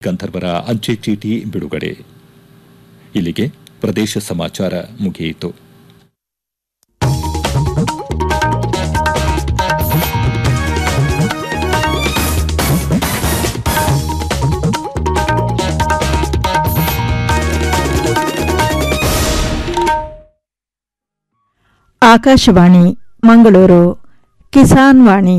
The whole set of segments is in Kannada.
ಗಂಧರ್ವರ ಅಂಚೆ ಚೀಟಿ ಬಿಡುಗಡೆ ಇಲ್ಲಿಗೆ ಪ್ರದೇಶ ಸಮಾಚಾರ ಮುಗಿಯಿತು ಆಕಾಶವಾಣಿ ಮಂಗಳೂರು ಕಿಸಾನ್ ವಾಣಿ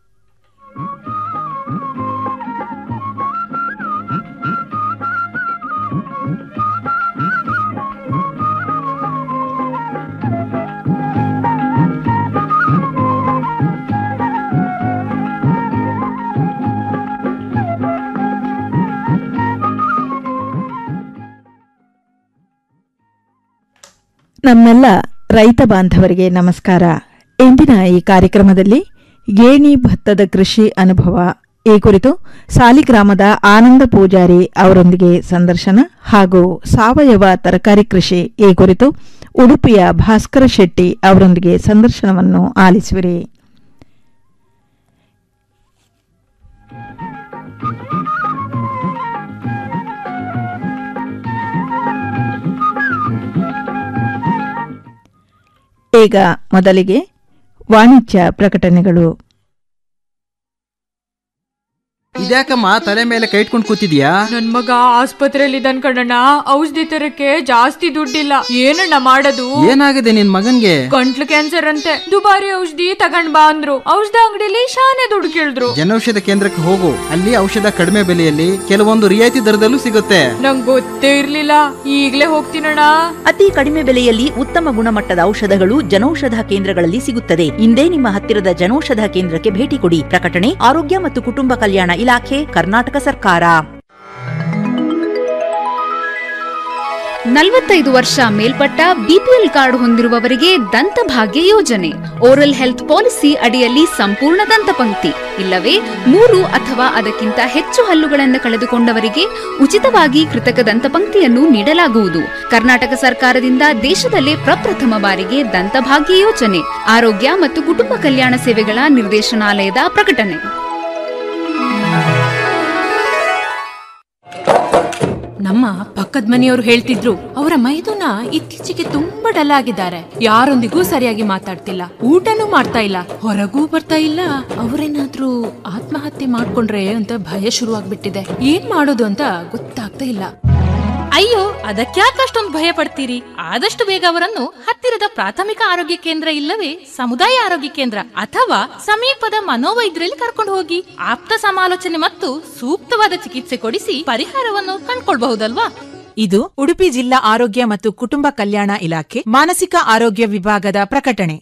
ನಮ್ಮೆಲ್ಲ ರೈತ ಬಾಂಧವರಿಗೆ ನಮಸ್ಕಾರ ಇಂದಿನ ಈ ಕಾರ್ಯಕ್ರಮದಲ್ಲಿ ಗೇಣಿ ಭತ್ತದ ಕೃಷಿ ಅನುಭವ ಈ ಕುರಿತು ಸಾಲಿಗ್ರಾಮದ ಆನಂದ ಪೂಜಾರಿ ಅವರೊಂದಿಗೆ ಸಂದರ್ಶನ ಹಾಗೂ ಸಾವಯವ ತರಕಾರಿ ಕೃಷಿ ಈ ಕುರಿತು ಉಡುಪಿಯ ಭಾಸ್ಕರ ಶೆಟ್ಟಿ ಅವರೊಂದಿಗೆ ಸಂದರ್ಶನವನ್ನು ಆಲಿಸುವಿರಿ ಈಗ ಮೊದಲಿಗೆ ವಾಣಿಜ್ಯ ಪ್ರಕಟಣೆಗಳು ಇದ್ಯಾಕಮ್ಮ ತಲೆ ಮೇಲೆ ಕೈ ಇಟ್ಕೊಂಡು ಕೂತಿದ್ಯಾ ನನ್ ಮಗ ಆಸ್ಪತ್ರೆಯಲ್ಲಿ ಇದ್ದಾನ್ ಕಣಣ್ಣ ಔಷಧಿ ತರಕ್ಕೆ ಜಾಸ್ತಿ ದುಡ್ಡಿಲ್ಲ ಏನಣ್ಣ ಮಾಡೋದು ಏನಾಗಿದೆ ನಿನ್ ಮಗನ್ಗೆ ಗಂಟ್ಲು ಕ್ಯಾನ್ಸರ್ ಅಂತೆ ದುಬಾರಿ ಔಷಧಿ ತಗೊಂಡ್ ಬಾ ಅಂದ್ರು ಔಷಧ ಅಂಗಡಿಲಿ ಶಾನೆ ದುಡ್ಡು ಕೇಳಿದ್ರು ಜನೌಷಧ ಕೇಂದ್ರಕ್ಕೆ ಹೋಗು ಅಲ್ಲಿ ಔಷಧ ಕಡಿಮೆ ಬೆಲೆಯಲ್ಲಿ ಕೆಲವೊಂದು ರಿಯಾಯಿತಿ ದರದಲ್ಲೂ ಸಿಗುತ್ತೆ ನಂಗ್ ಗೊತ್ತೇ ಇರ್ಲಿಲ್ಲ ಈಗ್ಲೇ ಹೋಗ್ತೀನಣ್ಣ ಅತಿ ಕಡಿಮೆ ಬೆಲೆಯಲ್ಲಿ ಉತ್ತಮ ಗುಣಮಟ್ಟದ ಔಷಧಗಳು ಜನೌಷಧ ಕೇಂದ್ರಗಳಲ್ಲಿ ಸಿಗುತ್ತದೆ ಇಂದೇ ನಿಮ್ಮ ಹತ್ತಿರದ ಜನೌಷಧ ಕೇಂದ್ರಕ್ಕೆ ಭೇಟಿ ಕೊಡಿ ಪ್ರಕಟಣೆ ಆರೋಗ್ಯ ಮತ್ತು ಕುಟುಂಬ ಕಲ್ಯಾಣ ಇಲಾಖೆ ಕರ್ನಾಟಕ ಸರ್ಕಾರ ನಲವತ್ತೈದು ವರ್ಷ ಮೇಲ್ಪಟ್ಟ ಬಿಪಿಎಲ್ ಕಾರ್ಡ್ ಹೊಂದಿರುವವರಿಗೆ ದಂತಭಾಗ್ಯ ಯೋಜನೆ ಓರಲ್ ಹೆಲ್ತ್ ಪಾಲಿಸಿ ಅಡಿಯಲ್ಲಿ ಸಂಪೂರ್ಣ ದಂತಪಂಕ್ತಿ ಇಲ್ಲವೇ ಮೂರು ಅಥವಾ ಅದಕ್ಕಿಂತ ಹೆಚ್ಚು ಹಲ್ಲುಗಳನ್ನು ಕಳೆದುಕೊಂಡವರಿಗೆ ಉಚಿತವಾಗಿ ಕೃತಕ ದಂತಪಂಕ್ತಿಯನ್ನು ನೀಡಲಾಗುವುದು ಕರ್ನಾಟಕ ಸರ್ಕಾರದಿಂದ ದೇಶದಲ್ಲೇ ಪ್ರಪ್ರಥಮ ಬಾರಿಗೆ ದಂತಭಾಗ್ಯ ಯೋಜನೆ ಆರೋಗ್ಯ ಮತ್ತು ಕುಟುಂಬ ಕಲ್ಯಾಣ ಸೇವೆಗಳ ನಿರ್ದೇಶನಾಲಯದ ಪ್ರಕಟಣೆ ನಮ್ಮ ಪಕ್ಕದ ಮನೆಯವರು ಹೇಳ್ತಿದ್ರು ಅವರ ಮೈದುನ ಇತ್ತೀಚೆಗೆ ತುಂಬಾ ಡಲ್ ಆಗಿದ್ದಾರೆ ಯಾರೊಂದಿಗೂ ಸರಿಯಾಗಿ ಮಾತಾಡ್ತಿಲ್ಲ ಊಟನೂ ಮಾಡ್ತಾ ಇಲ್ಲ ಹೊರಗೂ ಬರ್ತಾ ಇಲ್ಲ ಅವರೇನಾದ್ರೂ ಆತ್ಮಹತ್ಯೆ ಮಾಡ್ಕೊಂಡ್ರೆ ಅಂತ ಭಯ ಶುರುವಾಗ್ಬಿಟ್ಟಿದೆ ಏನ್ ಮಾಡೋದು ಅಂತ ಗೊತ್ತಾಗ್ತಾ ಇಲ್ಲ ಅಯ್ಯೋ ಅದಕ್ಯಾಕೆ ಅಷ್ಟೊಂದು ಭಯ ಪಡ್ತೀರಿ ಆದಷ್ಟು ಬೇಗ ಅವರನ್ನು ಹತ್ತಿರದ ಪ್ರಾಥಮಿಕ ಆರೋಗ್ಯ ಕೇಂದ್ರ ಇಲ್ಲವೇ ಸಮುದಾಯ ಆರೋಗ್ಯ ಕೇಂದ್ರ ಅಥವಾ ಸಮೀಪದ ಮನೋವೈದ್ಯರಲ್ಲಿ ಕರ್ಕೊಂಡು ಹೋಗಿ ಆಪ್ತ ಸಮಾಲೋಚನೆ ಮತ್ತು ಸೂಕ್ತವಾದ ಚಿಕಿತ್ಸೆ ಕೊಡಿಸಿ ಪರಿಹಾರವನ್ನು ಕಂಡ್ಕೊಳ್ಬಹುದಲ್ವಾ ಇದು ಉಡುಪಿ ಜಿಲ್ಲಾ ಆರೋಗ್ಯ ಮತ್ತು ಕುಟುಂಬ ಕಲ್ಯಾಣ ಇಲಾಖೆ ಮಾನಸಿಕ ಆರೋಗ್ಯ ವಿಭಾಗದ ಪ್ರಕಟಣೆ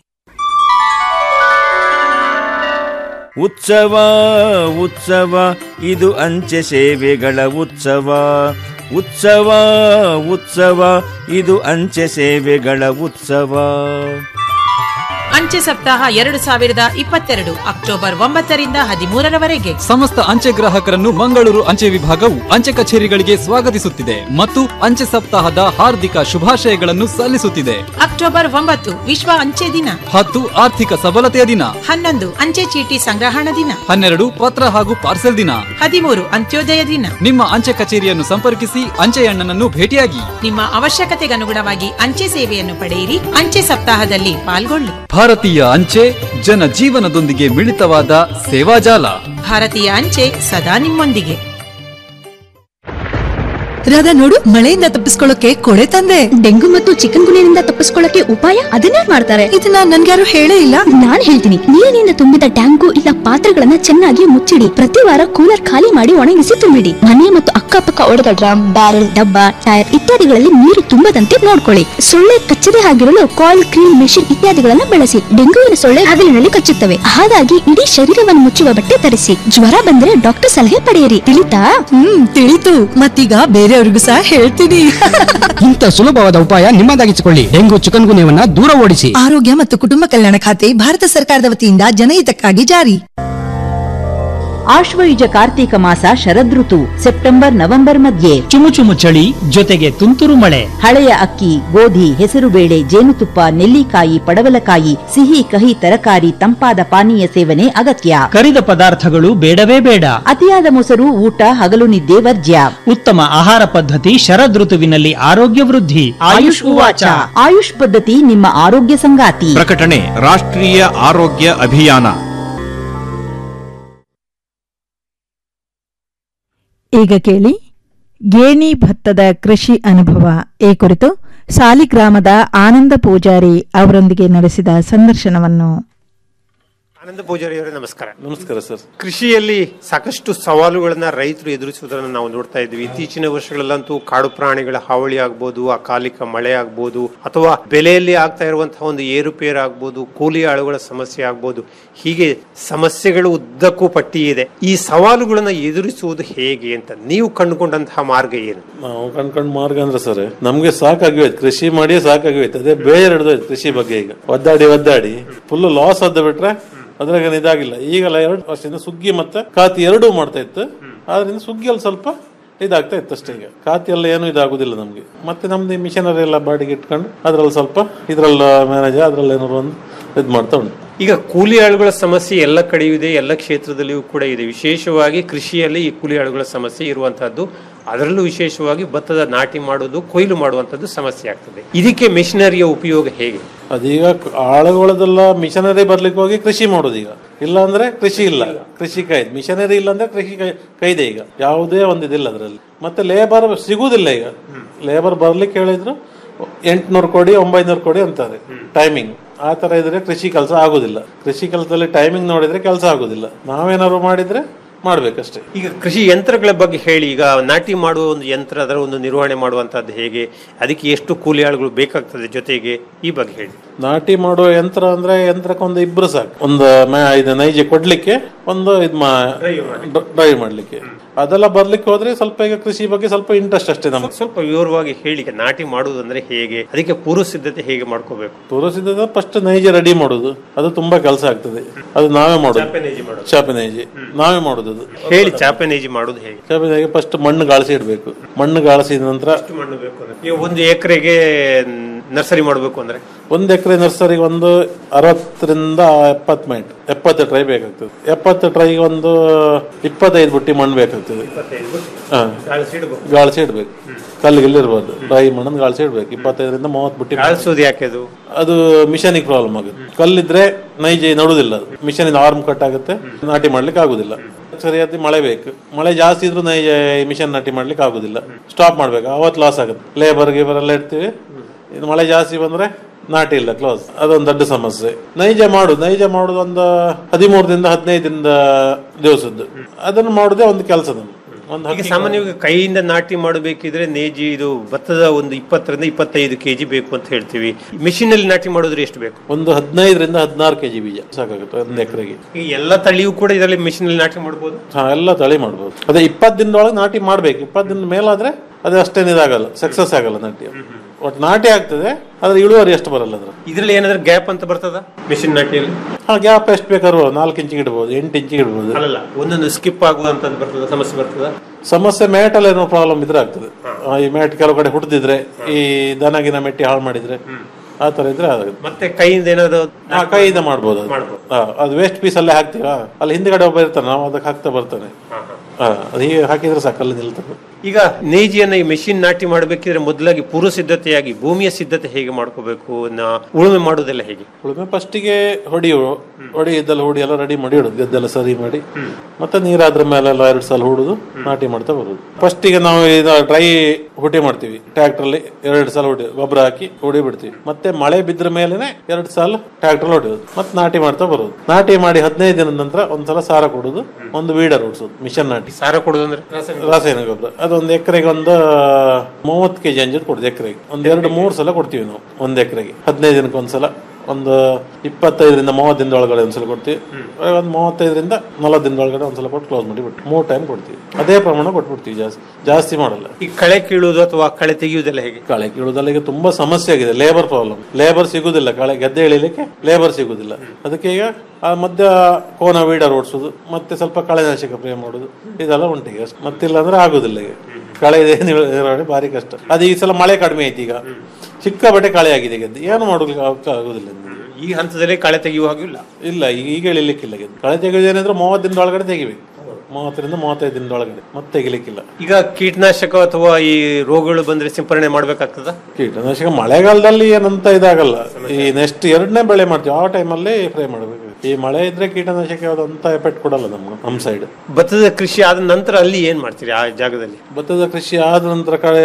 ಉತ್ಸವ ಉತ್ಸವ ಇದು ಅಂಚೆ ಸೇವೆಗಳ ಉತ್ಸವ ಉತ್ಸವ ಉತ್ಸವ ಇದು ಅಂಚೆ ಸೇವೆಗಳ ಉತ್ಸವ ಅಂಚೆ ಸಪ್ತಾಹ ಎರಡು ಸಾವಿರದ ಇಪ್ಪತ್ತೆರಡು ಅಕ್ಟೋಬರ್ ಒಂಬತ್ತರಿಂದ ಹದಿಮೂರರವರೆಗೆ ಸಮಸ್ತ ಅಂಚೆ ಗ್ರಾಹಕರನ್ನು ಮಂಗಳೂರು ಅಂಚೆ ವಿಭಾಗವು ಅಂಚೆ ಕಚೇರಿಗಳಿಗೆ ಸ್ವಾಗತಿಸುತ್ತಿದೆ ಮತ್ತು ಅಂಚೆ ಸಪ್ತಾಹದ ಹಾರ್ದಿಕ ಶುಭಾಶಯಗಳನ್ನು ಸಲ್ಲಿಸುತ್ತಿದೆ ಅಕ್ಟೋಬರ್ ಒಂಬತ್ತು ವಿಶ್ವ ಅಂಚೆ ದಿನ ಹತ್ತು ಆರ್ಥಿಕ ಸಬಲತೆಯ ದಿನ ಹನ್ನೊಂದು ಅಂಚೆ ಚೀಟಿ ಸಂಗ್ರಹಣ ದಿನ ಹನ್ನೆರಡು ಪತ್ರ ಹಾಗೂ ಪಾರ್ಸೆಲ್ ದಿನ ಹದಿಮೂರು ಅಂತ್ಯೋದಯ ದಿನ ನಿಮ್ಮ ಅಂಚೆ ಕಚೇರಿಯನ್ನು ಸಂಪರ್ಕಿಸಿ ಅಂಚೆಯಣ್ಣನನ್ನು ಭೇಟಿಯಾಗಿ ನಿಮ್ಮ ಅವಶ್ಯಕತೆಗನುಗುಣವಾಗಿ ಅಂಚೆ ಸೇವೆಯನ್ನು ಪಡೆಯಿರಿ ಅಂಚೆ ಸಪ್ತಾಹದಲ್ಲಿ ಪಾಲ್ಗೊಳ್ಳಿ ಭಾರತೀಯ ಅಂಚೆ ಜನ ಜೀವನದೊಂದಿಗೆ ಮಿಳಿತವಾದ ಸೇವಾಜಾಲ ಭಾರತೀಯ ಅಂಚೆ ಸದಾ ನಿಮ್ಮೊಂದಿಗೆ ರಾಧಾ ನೋಡು ಮಳೆಯಿಂದ ತಪ್ಪಿಸ್ಕೊಳ್ಳೋಕೆ ಕೊಳೆ ತಂದೆ ಡೆಂಗು ಮತ್ತು ಚಿಕನ್ ಗುನಿಯಿಂದ ತಪ್ಪಿಸ್ಕೊಳ್ಳಕ್ಕೆ ಉಪಾಯ ಅದನ್ನೇ ಮಾಡ್ತಾರೆ ಇದನ್ನ ನನ್ಗ್ಯಾರು ಹೇಳೇ ಇಲ್ಲ ನಾನ್ ಹೇಳ್ತೀನಿ ನೀರಿನಿಂದ ತುಂಬಿದ ಟ್ಯಾಂಕು ಇಲ್ಲ ಪಾತ್ರೆಗಳನ್ನ ಚೆನ್ನಾಗಿ ಮುಚ್ಚಿಡಿ ಪ್ರತಿ ವಾರ ಕೂಲರ್ ಖಾಲಿ ಮಾಡಿ ಒಣಗಿಸಿ ತುಂಬಿಡಿ ಮನೆ ಮತ್ತು ಅಕ್ಕಪಕ್ಕ ಒಡೆದ ಡ್ರಮ್ ಬ್ಯಾರೆಲ್ ಡಬ್ಬ ಟೈರ್ ಇತ್ಯಾದಿಗಳಲ್ಲಿ ನೀರು ತುಂಬದಂತೆ ನೋಡ್ಕೊಳ್ಳಿ ಸೊಳ್ಳೆ ಕಚ್ಚದೆ ಆಗಿರಲು ಕಾಲ್ ಕ್ರೀಮ್ ಮೆಷಿನ್ ಇತ್ಯಾದಿಗಳನ್ನ ಬಳಸಿ ಡೆಂಗುವಿನ ಸೊಳ್ಳೆ ಹಗಲಿನಲ್ಲಿ ಕಚ್ಚುತ್ತವೆ ಹಾಗಾಗಿ ಇಡೀ ಶರೀರವನ್ನು ಮುಚ್ಚುವ ಬಟ್ಟೆ ಧರಿಸಿ ಜ್ವರ ಬಂದ್ರೆ ಡಾಕ್ಟರ್ ಸಲಹೆ ಪಡೆಯಿರಿ ತಿಳಿತಾ ಹ್ಮ್ ತಿಳಿತು ಮತ್ತೀಗ ಬೇರೆಯವ್ರಿಗೂ ಸಹ ಹೇಳ್ತೀನಿ ಇಂಥ ಸುಲಭವಾದ ಉಪಾಯ ನಿಮ್ಮದಾಗಿಸಿಕೊಳ್ಳಿ ಡೆಂಗು ಚಿಕನ್ ಗುನ್ಯವನ್ನ ದೂರ ಓಡಿಸಿ ಆರೋಗ್ಯ ಮತ್ತು ಕುಟುಂಬ ಕಲ್ಯಾಣ ಖಾತೆ ಭಾರತ ಸರ್ಕಾರದ ವತಿಯಿಂದ ಜನಹಿತಕ್ಕಾಗಿ ಜಾರಿ ಆಶ್ವಯುಜ ಕಾರ್ತೀಕ ಮಾಸ ಶರದೃತು ಸೆಪ್ಟೆಂಬರ್ ನವೆಂಬರ್ ಮಧ್ಯೆ ಚುಮು ಚುಮು ಚಳಿ ಜೊತೆಗೆ ತುಂತುರು ಮಳೆ ಹಳೆಯ ಅಕ್ಕಿ ಗೋಧಿ ಹೆಸರುಬೇಳೆ ಜೇನುತುಪ್ಪ ನೆಲ್ಲಿಕಾಯಿ ಪಡವಲಕಾಯಿ ಸಿಹಿ ಕಹಿ ತರಕಾರಿ ತಂಪಾದ ಪಾನೀಯ ಸೇವನೆ ಅಗತ್ಯ ಕರಿದ ಪದಾರ್ಥಗಳು ಬೇಡವೇ ಬೇಡ ಅತಿಯಾದ ಮೊಸರು ಊಟ ಹಗಲು ನಿದ್ದೆ ವರ್ಜ್ಯ ಉತ್ತಮ ಆಹಾರ ಪದ್ಧತಿ ಶರದೃತುವಿನಲ್ಲಿ ಆರೋಗ್ಯ ವೃದ್ಧಿ ಆಯುಷ್ ಉವಾಚ ಆಯುಷ್ ಪದ್ಧತಿ ನಿಮ್ಮ ಆರೋಗ್ಯ ಸಂಗಾತಿ ಪ್ರಕಟಣೆ ರಾಷ್ಟ್ರೀಯ ಆರೋಗ್ಯ ಅಭಿಯಾನ ಈಗ ಕೇಳಿ ಗೇಣಿ ಭತ್ತದ ಕೃಷಿ ಅನುಭವ ಈ ಕುರಿತು ಸಾಲಿಗ್ರಾಮದ ಆನಂದ ಪೂಜಾರಿ ಅವರೊಂದಿಗೆ ನಡೆಸಿದ ಸಂದರ್ಶನವನ್ನು ಆನಂದ ಪೂಜಾರಿ ಅವರೇ ನಮಸ್ಕಾರ ನಮಸ್ಕಾರ ಸರ್ ಕೃಷಿಯಲ್ಲಿ ಸಾಕಷ್ಟು ಸವಾಲುಗಳನ್ನ ರೈತರು ಎದುರಿಸುವುದನ್ನು ನಾವು ನೋಡ್ತಾ ಇದ್ವಿ ಇತ್ತೀಚಿನ ವರ್ಷಗಳಲ್ಲಂತೂ ಕಾಡು ಪ್ರಾಣಿಗಳ ಹಾವಳಿ ಆಗ್ಬೋದು ಅಕಾಲಿಕ ಮಳೆ ಆಗ್ಬೋದು ಅಥವಾ ಬೆಲೆಯಲ್ಲಿ ಆಗ್ತಾ ಇರುವಂತಹ ಒಂದು ಏರುಪೇರು ಆಗ್ಬೋದು ಕೂಲಿ ಆಳುಗಳ ಸಮಸ್ಯೆ ಆಗ್ಬೋದು ಹೀಗೆ ಸಮಸ್ಯೆಗಳು ಉದ್ದಕ್ಕೂ ಪಟ್ಟಿ ಇದೆ ಈ ಸವಾಲುಗಳನ್ನ ಎದುರಿಸುವುದು ಹೇಗೆ ಅಂತ ನೀವು ಕಂಡುಕೊಂಡಂತಹ ಮಾರ್ಗ ಏನು ನಾವು ಕಣ್ಕಂಡ್ ಮಾರ್ಗ ಅಂದ್ರೆ ಸರ್ ನಮ್ಗೆ ಸಾಕಾಗಿತ್ತು ಕೃಷಿ ಮಾಡಿ ಸಾಕಾಗಿತ್ತು ಅದೇ ಬೇಜಾರ್ ಹಿಡಿದೋಯ್ತು ಕೃಷಿ ಬಗ್ಗೆ ಈಗ ಒದ್ದಾಡಿ ಒದ್ದಾಡಿ ಫುಲ್ ಲಾಸ್ ಆದ ಬಿಟ್ರೆ ಅದ್ರಾಗ ಇದಾಗಿಲ್ಲ ಈಗೆಲ್ಲ ಎರಡು ವರ್ಷದಿಂದ ಸುಗ್ಗಿ ಮತ್ತೆ ಕಾತಿ ಎರಡೂ ಮಾಡ್ತಾ ಇತ್ತು ಆದ್ರಿಂದ ಸುಗ್ಗಿಯಲ್ಲಿ ಸ್ವಲ್ಪ ಇದಾಗ್ತಾ ಇತ್ತು ಅಷ್ಟೇ ಈಗ ಕಾತಿ ಎಲ್ಲ ಏನು ಇದಾಗುದಿಲ್ಲ ನಮ್ಗೆ ಮತ್ತೆ ನಮ್ದು ಮಿಷನರಿ ಎಲ್ಲ ಬಾಡಿಗೆ ಇಟ್ಕೊಂಡು ಅದ್ರಲ್ಲಿ ಸ್ವಲ್ಪ ಇದ್ರಲ್ಲಿ ಮ್ಯಾನೇಜ್ ಅದ್ರಲ್ಲಿ ಏನಾದ್ರು ಒಂದು ಇದು ಮಾಡ್ತಾ ಉಂಟು ಈಗ ಕೂಲಿ ಆಳುಗಳ ಸಮಸ್ಯೆ ಎಲ್ಲ ಕಡೆಯೂ ಇದೆ ಎಲ್ಲ ಕ್ಷೇತ್ರದಲ್ಲಿಯೂ ಕೂಡ ಇದೆ ವಿಶೇಷವಾಗಿ ಕೃಷಿಯಲ್ಲಿ ಈ ಕೂಲಿ ಆಳುಗಳ ಸಮಸ್ಯೆ ಇರುವಂತಹದ್ದು ಅದರಲ್ಲೂ ವಿಶೇಷವಾಗಿ ಭತ್ತದ ನಾಟಿ ಮಾಡೋದು ಕೊಯ್ಲು ಮಾಡುವಂತದ್ದು ಸಮಸ್ಯೆ ಆಗ್ತದೆ ಇದಕ್ಕೆ ಮೆಷಿನರಿಯ ಉಪಯೋಗ ಹೇಗೆ ಅದೀಗ ಆಳುಗಳದೆಲ್ಲ ಮಿಷನರಿ ಬರ್ಲಿಕ್ಕೆ ಹೋಗಿ ಕೃಷಿ ಮಾಡೋದು ಈಗ ಇಲ್ಲ ಅಂದ್ರೆ ಕೃಷಿ ಇಲ್ಲ ಕೃಷಿ ಕೈದ್ ಮಿಷನರಿ ಇಲ್ಲ ಅಂದ್ರೆ ಕೃಷಿ ಕೈ ಕೈದೆ ಈಗ ಯಾವುದೇ ಒಂದು ಇದಿಲ್ಲ ಅದರಲ್ಲಿ ಮತ್ತೆ ಲೇಬರ್ ಸಿಗುವುದಿಲ್ಲ ಈಗ ಲೇಬರ್ ಬರ್ಲಿಕ್ಕೆ ಹೇಳಿದ್ರು ಎಂಟ್ನೂರು ಕೊಡಿ ಒಂಬೈನೂರು ಕೊಡಿ ಅಂತಾರೆ ಟೈಮಿಂಗ್ ಆ ತರ ಇದ್ರೆ ಕೃಷಿ ಕೆಲಸ ಆಗುದಿಲ್ಲ ಕೃಷಿ ಕೆಲಸದಲ್ಲಿ ಟೈಮಿಂಗ್ ನೋಡಿದ್ರೆ ಕೆಲಸ ಆಗುದಿಲ್ಲ ನಾವೇನಾದ್ರು ಮಾಡಿದ್ರೆ ಮಾಡ್ಬೇಕಷ್ಟೇ ಈಗ ಕೃಷಿ ಯಂತ್ರಗಳ ಬಗ್ಗೆ ಹೇಳಿ ಈಗ ನಾಟಿ ಮಾಡುವ ಒಂದು ಯಂತ್ರ ಅದರ ಒಂದು ನಿರ್ವಹಣೆ ಮಾಡುವಂತದ್ದು ಹೇಗೆ ಅದಕ್ಕೆ ಎಷ್ಟು ಕೂಲಿ ಆಳುಗಳು ಬೇಕಾಗ್ತದೆ ಜೊತೆಗೆ ಈ ಬಗ್ಗೆ ಹೇಳಿ ನಾಟಿ ಮಾಡುವ ಯಂತ್ರ ಅಂದ್ರೆ ಯಂತ್ರಕ್ಕೆ ಒಂದು ಇಬ್ರು ಸಾಕು ಒಂದು ಮ್ಯಾ- ಇದು ನೈಜ ಕೊಡ್ಲಿಕ್ಕೆ ಒಂದು ಇದು ಡ್ರೈವ್ ಮಾಡ್ಲಿಕ್ಕೆ ಅದೆಲ್ಲ ಬರ್ಲಿಕ್ಕೆ ಹೋದ್ರೆ ಸ್ವಲ್ಪ ಈಗ ಕೃಷಿ ಬಗ್ಗೆ ಸ್ವಲ್ಪ ಇಂಟ್ರೆಸ್ಟ್ ಅಷ್ಟೇ ನಮ್ಗೆ ಸ್ವಲ್ಪ ವಿವರವಾಗಿ ಹೇಳಿ ಈಗ ನಾಟಿ ಮಾಡುವುದು ಅಂದ್ರೆ ಹೇಗೆ ಅದಕ್ಕೆ ಪೂರ್ವ ಸಿದ್ಧತೆ ಹೇಗೆ ಮಾಡ್ಕೋಬೇಕು ತೋರಿಸಿದ ಫಸ್ಟ್ ನೈಜ ರೆಡಿ ಮಾಡೋದು ಅದು ತುಂಬಾ ಕೆಲಸ ಆಗ್ತದೆ ಅದು ನಾವೇ ಮಾಡೋದು ಚಾಪೆ ನೇಜಿ ಮಾಡೋದು. ಚಾಪೆ ನೈಜಿ ನಾವೇ ಮಾಡೋದು ಅದು ಹೇಳಿ ಚಾಪೆ ನೇಜಿ ಮಾಡೋದು ಹೇಗೆ ಚಾಪೆ ನೈಜಿ ಫಸ್ಟ್ ಮಣ್ಣು ಗಾಳಿಸಿ ಇಡಬೇಕು ಮಣ್ಣು ಗಾಳಿಸಿದ ನಂತರ ಎಷ್ಟು ಮಣ್ಣು ಬೇಕು ಅಂದ್ರೆ? ಈಗ ಒಂದು ಎಕರೆಗೆ ನರ್ಸರಿ ಮಾಡಬೇಕು ಅಂದ್ರೆ ಒಂದು ಎಕರೆ ನರ್ಸರಿಗೆ ಒಂದು ಅರವತ್ತರಿಂದ ಎಪ್ಪತ್ತು ಮೈಂಟ್ ಎಪ್ಪತ್ತು ಟ್ರೈ ಬೇಕಾಗ್ತದೆ ಎಪ್ಪತ್ತು ಟ್ರೈಗೆ ಒಂದು ಇಪ್ಪತ್ತೈದು ಬುಟ್ಟಿ ಮಣ್ಣು ಬೇಕಾಗ್ತದೆ ಹಾ ಗಾಳಿಸಿ ಇಡ್ಬೇಕು. ಗಾಳಿಸಿ ಇಡ್ಬೇಕು ಕಲ್ಲು ಗಿಲ್ಲು ಇರ್ಬೋದು ಡ್ರೈ ಮಣ್ಣನ್ನು ಗಾಳಿಸಿ ಇಡ್ಬೇಕು ಇಪ್ಪತ್ತೈದರಿಂದ ಮೂವತ್ತು ಬುಟ್ಟಿ ಗಾಳಿಸೋದು ಯಾಕೆ ಅದು ಅದು ಮಿಷನಿಗೆ ಪ್ರಾಬ್ಲಮ್ ಆಗುತ್ತೆ ಕಲ್ಲಿದ್ರೆ ನೈಜ ನಡುದಿಲ್ಲ ಅದು ಮಿಷನಿಂದ ಆರ್ಮ್ ಕಟ್ ಆಗುತ್ತೆ ನಾಟಿ ಮಾಡ್ಲಿಕ್ಕೆ ಆಗುದಿಲ್ಲ ಸರಿಯಾದ ಮಳೆ ಬೇಕು ಮಳೆ ಜಾಸ್ತಿ ಇದ್ರೂ ನೈಜ ಮಿಷನ್ ನಾಟಿ ಮಾಡ್ಲಿಕ್ಕೆ ಆಗುದಿಲ್ಲ ಸ್ಟಾಪ್ ಮಾಡ್ಬೇಕು ಅವತ್ತು ಲಾಸ್ ಆಗುತ್ತೆ ಲೇಬರ್ ಗೀಬರ್ ಎಲ್ಲ ಇರ್ತೀವಿ ಇದು ಮಳೆ ಜಾಸ್ತಿ ಬಂದ್ರೆ ನಾಟಿ ಇಲ್ಲ ಕ್ಲೋಸ್ ಅದೊಂದು ದೊಡ್ಡ ಸಮಸ್ಯೆ ನೈಜ ಮಾಡುದು ನೈಜ ಮಾಡುದು ಒಂದು ಹದಿಮೂರರಿಂದ ಹದಿನೈದರಿಂದ ದಿವಸದ್ದು ಅದನ್ನು ಮಾಡುದೇ ಒಂದು ಕೆಲಸ ನಮ್ಗೆ ಒಂದು ಈಗ ಹಕ್ಕಿ ಸಾಮಾನ್ಯವಾಗಿ ಕೈಯಿಂದ ನಾಟಿ ಮಾಡಬೇಕಿದ್ರೆ ನೇಜಿ ಇದು ಭತ್ತದ ಒಂದು ಇಪ್ಪತ್ತರಿಂದ ಇಪ್ಪತ್ತೈದು ಕೆಜಿ ಬೇಕು ಅಂತ ಹೇಳ್ತೀವಿ ಮಿಷಿನ್ ಅಲ್ಲಿ ನಾಟಿ ಮಾಡಿದ್ರೆ ಎಷ್ಟು ಬೇಕು ಒಂದು ಹದಿನೈದರಿಂದ ಹದಿನಾರು ಕೆಜಿ ಬೀಜ ಸಾಕಾಗುತ್ತೆ ಒಂದು ಎಕರೆಗೆ ಈ ಎಲ್ಲ ತಳಿಯೂ ಕೂಡ ಇದರಲ್ಲಿ ಮಿಷಿನ್ ಅಲ್ಲಿ ನಾಟಿ ಮಾಡಬಹುದು ಹಾ ಎಲ್ಲ ತಳಿ ಮಾಡ್ಬೋದು ಅದೇ ಇಪ್ಪತ್ತು ದಿನದೊಳಗೆ ನಾಟಿ ಮಾಡ್ಬೇಕು ಇಪ್ಪತ್ತು ದಿನದ ಮೇಲಾದ್ರೆ ಅದು ಅಷ್ಟೇನು ಇದಾಗಲ್ಲ ಸಕ್ಸಸ್ ಆಗಲ್ಲ ನಾಟಿ ಒಟ್ಟು ನಾಟಿ ಆಗ್ತದೆ ಆದ್ರೆ ಇಳುವರಿ ಎಷ್ಟು ಬರಲ್ಲ ಅದ್ರ ಇದ್ರಲ್ಲಿ ಏನಾದ್ರೂ ಗ್ಯಾಪ್ ಅಂತ ಬರ್ತದ ಮಿಷಿನ್ ನಾಟಿಯಲ್ಲಿ ಹಾ ಗ್ಯಾಪ್ ಎಷ್ಟು ಬೇಕಾದ್ರು ನಾಲ್ಕು ಇಂಚಿಗೆ ಇಡ್ಬೋದು ಎಂಟು ಇಂಚಿಗೆ ಇಡ್ಬೋದು ಅಲ್ಲಲ್ಲ ಒಂದೊಂದು ಸ್ಕಿಪ್ ಆಗುವಂತದ್ದು ಬರ್ತದ ಸಮಸ್ಯೆ ಬರ್ತದ ಸಮಸ್ಯೆ ಮ್ಯಾಟಲ್ಲಿ ಏನೋ ಪ್ರಾಬ್ಲಮ್ ಇದ್ರೆ ಆಗ್ತದೆ ಆ, ಈ ಮ್ಯಾಟ್ ಕೆಲವು ಕಡೆ ಹುಟ್ಟಿದ್ರೆ ಈ ದನಗಿನ ಮೆಟ್ಟಿ ಹಾಳು ಮಾಡಿದ್ರೆ ಆ ತರ ಇದ್ರೆ ಆಗುತ್ತೆ ಮತ್ತೆ ಕೈಯಿಂದ ಏನಾದ್ರು ಹಾ ಕೈಯಿಂದ ಮಾಡ್ಬೋದು ಅದು. ಹಾ, ಅದು ವೇಸ್ಟ್ ಪೀಸ್ ಅಲ್ಲೇ ಹಾಕ್ತೀರಾ ಅಲ್ಲಿ ಹಿಂದ್ಗಡೆ ಒಬ್ಬ ಇರ್ತಾನೆ ನಾವು ಅದಕ್ಕೆ ಹಾಕ್ತಾ ಬರ್ತಾನೆ ಹಾ ಅದು ಹೀಗೆ ಹಾಕಿದ್ರೆ ಸಾಕಲ್ಲಿ ನಿಲ್ತದೆ ಈಗ ನೇಜಿಯನ್ನ ಈ ಮೆಷಿನ್ ನಾಟಿ ಮಾಡಬೇಕಿದ್ರೆ ಮೊದಲಾಗಿ ಪೂರ್ವ ಸಿದ್ಧತೆಯಾಗಿ ಭೂಮಿಯ ಸಿದ್ಧತೆ ಹೇಗೆ ಮಾಡ್ಕೋಬೇಕು ನಾ- ಉಳುಮೆ ಮಾಡುವುದೆಲ್ಲ ಹೇಗೆ ಉಳುಮೆ ಫಸ್ಟಿಗೆ ಹೊಡಿಯು ಹೊಡಿ ಇದ್ದಲ್ಲ ಹೊಡಿ ಎಲ್ಲ ರೆಡಿ ಮಾಡಿ ಇಡೋದು ಗದ್ದೆಲ್ಲ ಸರಿ ಮಾಡಿ ಮತ್ತೆ ನೀರಾದ್ರ ಮೇಲೆಲ್ಲ ಎರಡು ಸಲ ಹೂಡುದು ನಾಟಿ ಮಾಡ್ತಾ ಬರುದು ಫಸ್ಟಿಗೆ ನಾವು ಇದು ಡ್ರೈ ಹುಟಿ ಮಾಡ್ತೀವಿ ಟ್ರ್ಯಾಕ್ಟರ್ಲಿ ಎರಡು ಸಲ ಹೊಡಿ ಗೊಬ್ಬರ ಹಾಕಿ ಹೊಡಿ ಬಿಡ್ತೀವಿ ಮತ್ತೆ ಮಳೆ ಬಿದ್ರ ಮೇಲೆನೆ ಎರಡು ಸಲ ಟ್ರ್ಯಾಕ್ಟರ್ ಹೊಡಿಯೋದು ಮತ್ತೆ ನಾಟಿ ಮಾಡ್ತಾ ಬರೋದು ನಾಟಿ ಮಾಡಿ ಹದಿನೈದು ದಿನದ ನಂತರ ಒಂದ್ಸಲ ಸಾರ ಕೊಡುದು ಒಂದು ವೀಡರ್ ಓಡಿಸೋದು ಮಿಷನ್ ನಾಟಿ ಸಾರ ಕೊಡುದಂದ್ರೆ ರಾಸಾಯನಿಕ ಗೊಬ್ಬರ ಅದೊಂದು ಎಕರೆಗೆ ಒಂದು ಮೂವತ್ತು ಕೆಜಿ ಅಂಜದ್ ಕೊಡುದು ಎಕರೆಗೆ ಒಂದ್ ಎರಡು ಮೂರು ಸಲ ಕೊಡ್ತೀವಿ ನಾವು ಒಂದ್ ಎಕರೆಗೆ ಹದಿನೈದು ದಿನಕ್ಕೆ ಒಂದ್ಸಲ ಒಂದು ಇಪ್ಪತ್ತೈದರಿಂದ ಮೂವತ್ತು ದಿನದ ಒಳಗಡೆ ಒಂದ್ಸಲ ಕೊಡ್ತೀವಿ ಒಂದು ಮೂವತ್ತೈದರಿಂದ ನಲವತ್ತು ದಿನದ ಒಳಗಡೆ ಒಂದ್ಸಲ ಕೊಟ್ಟು ಕ್ಲೋಸ್ ಮಾಡಿ ಬಿಟ್ಟು ಮೂರು ಟೈಮ್ ಕೊಡ್ತೀವಿ ಅದೇ ಪ್ರಮಾಣ ಕೊಟ್ಬಿಡ್ತೀವಿ ಜಾಸ್ತಿ ಜಾಸ್ತಿ ಮಾಡಲ್ಲ ಈ ಕಳೆ ಕೀಳುವುದು ಅಥವಾ ಕಳೆ ತೆಗೆಯುವುದೆಲ್ಲ ಹೇಗೆ ಕಳೆ ಕೀಳುವುದಲ್ಲ ಈಗ ತುಂಬಾ ಸಮಸ್ಯೆ ಆಗಿದೆ ಲೇಬರ್ ಪ್ರಾಬ್ಲಮ್ ಲೇಬರ್ ಸಿಗುದಿಲ್ಲ ಕಳೆ ಗದ್ದೆ ಎಳಿಲಿಕ್ಕೆ ಲೇಬರ್ ಸಿಗುದಿಲ್ಲ ಅದಕ್ಕೆ ಈಗ ಆ ಮಧ್ಯ ಕೋನ ವೀಡರ್ ಓಡಿಸೋದು ಮತ್ತೆ ಸ್ವಲ್ಪ ಕಳೆನಾಶಕ ಪ್ರೇ ಮಾಡೋದು ಇದೆಲ್ಲ ಉಂಟು ಈಗ ಅಷ್ಟೇ. ಮತ್ತಿಲ್ಲ ಅಂದ್ರೆ ಆಗುದಿಲ್ಲ ಈಗ ಕಳೆ ಇದೆ ನಿರ್ವಹಣೆ ಭಾರಿ ಕಷ್ಟ ಅದು ಈ ಸಲ ಮಳೆ ಕಡಿಮೆ ಐತಿ ಈಗ ಸಿಕ್ಕಾಪಟ್ಟೆ ಕಳೆ ಆಗಿದೆ ಗದ್ದೆ ಏನು ಮಾಡೋದಕ್ಕೆ ಆಗುದಿಲ್ಲ ಇನ್ನು. ಈ ಹಂತದಲ್ಲಿ ಕಳೆ ತೆಗೆಯುವ ಹಾಗಿಲ್ಲ ಇಲ್ಲ ಈಗ ಎಳಿಲಿಕ್ಕಿಲ್ಲ ಗೆದ್ದು ಕಳೆ ತೆಗೆಯೋದೇನಂದ್ರೆ ಮೂವತ್ತು ದಿನದ ಒಳಗಡೆ ತೆಗಿಬೇಕು ಮೂವತ್ತರಿಂದ ಮೂವತ್ತೈದು ದಿನದ ಒಳಗಡೆ ಮತ್ತೆ ತೆಗಿಲಿಕ್ಕಿಲ್ಲ ಈಗ ಕೀಟನಾಶಕ ಅಥವಾ ಈ ರೋಗಗಳು ಬಂದ್ರೆ ಸಿಂಪರಣೆ ಮಾಡ್ಬೇಕಾಗ್ತದ ಕೀಟನಾಶಕ ಮಳೆಗಾಲದಲ್ಲಿ ಏನಂತ ಇದಾಗಲ್ಲ ಈ ನೆಕ್ಸ್ಟ್ ಎರಡನೇ ಬೆಳೆ ಮಾಡ್ತೀವಿ ಆ ಟೈಮಲ್ಲಿ ಫ್ರೈ ಮಾಡಬೇಕು ಈ ಮಳೆ ಇದ್ರೆ ಕೀಟನಾಶಕ ಯಾವ್ದು ಅಂತ ಎಫೆಕ್ಟ್ ಕೊಡಲ್ಲ ನಮ್ಗೆ ನಮ್ಮ ಸೈಡ್ ಭತ್ತದ ಕೃಷಿ ಆದ ನಂತರ ಅಲ್ಲಿ ಏನ್ ಮಾಡ್ತೀರಿ ಆ ಜಾಗದಲ್ಲಿ ಭತ್ತದ ಕೃಷಿ ಆದ ನಂತರ ಕಡೆ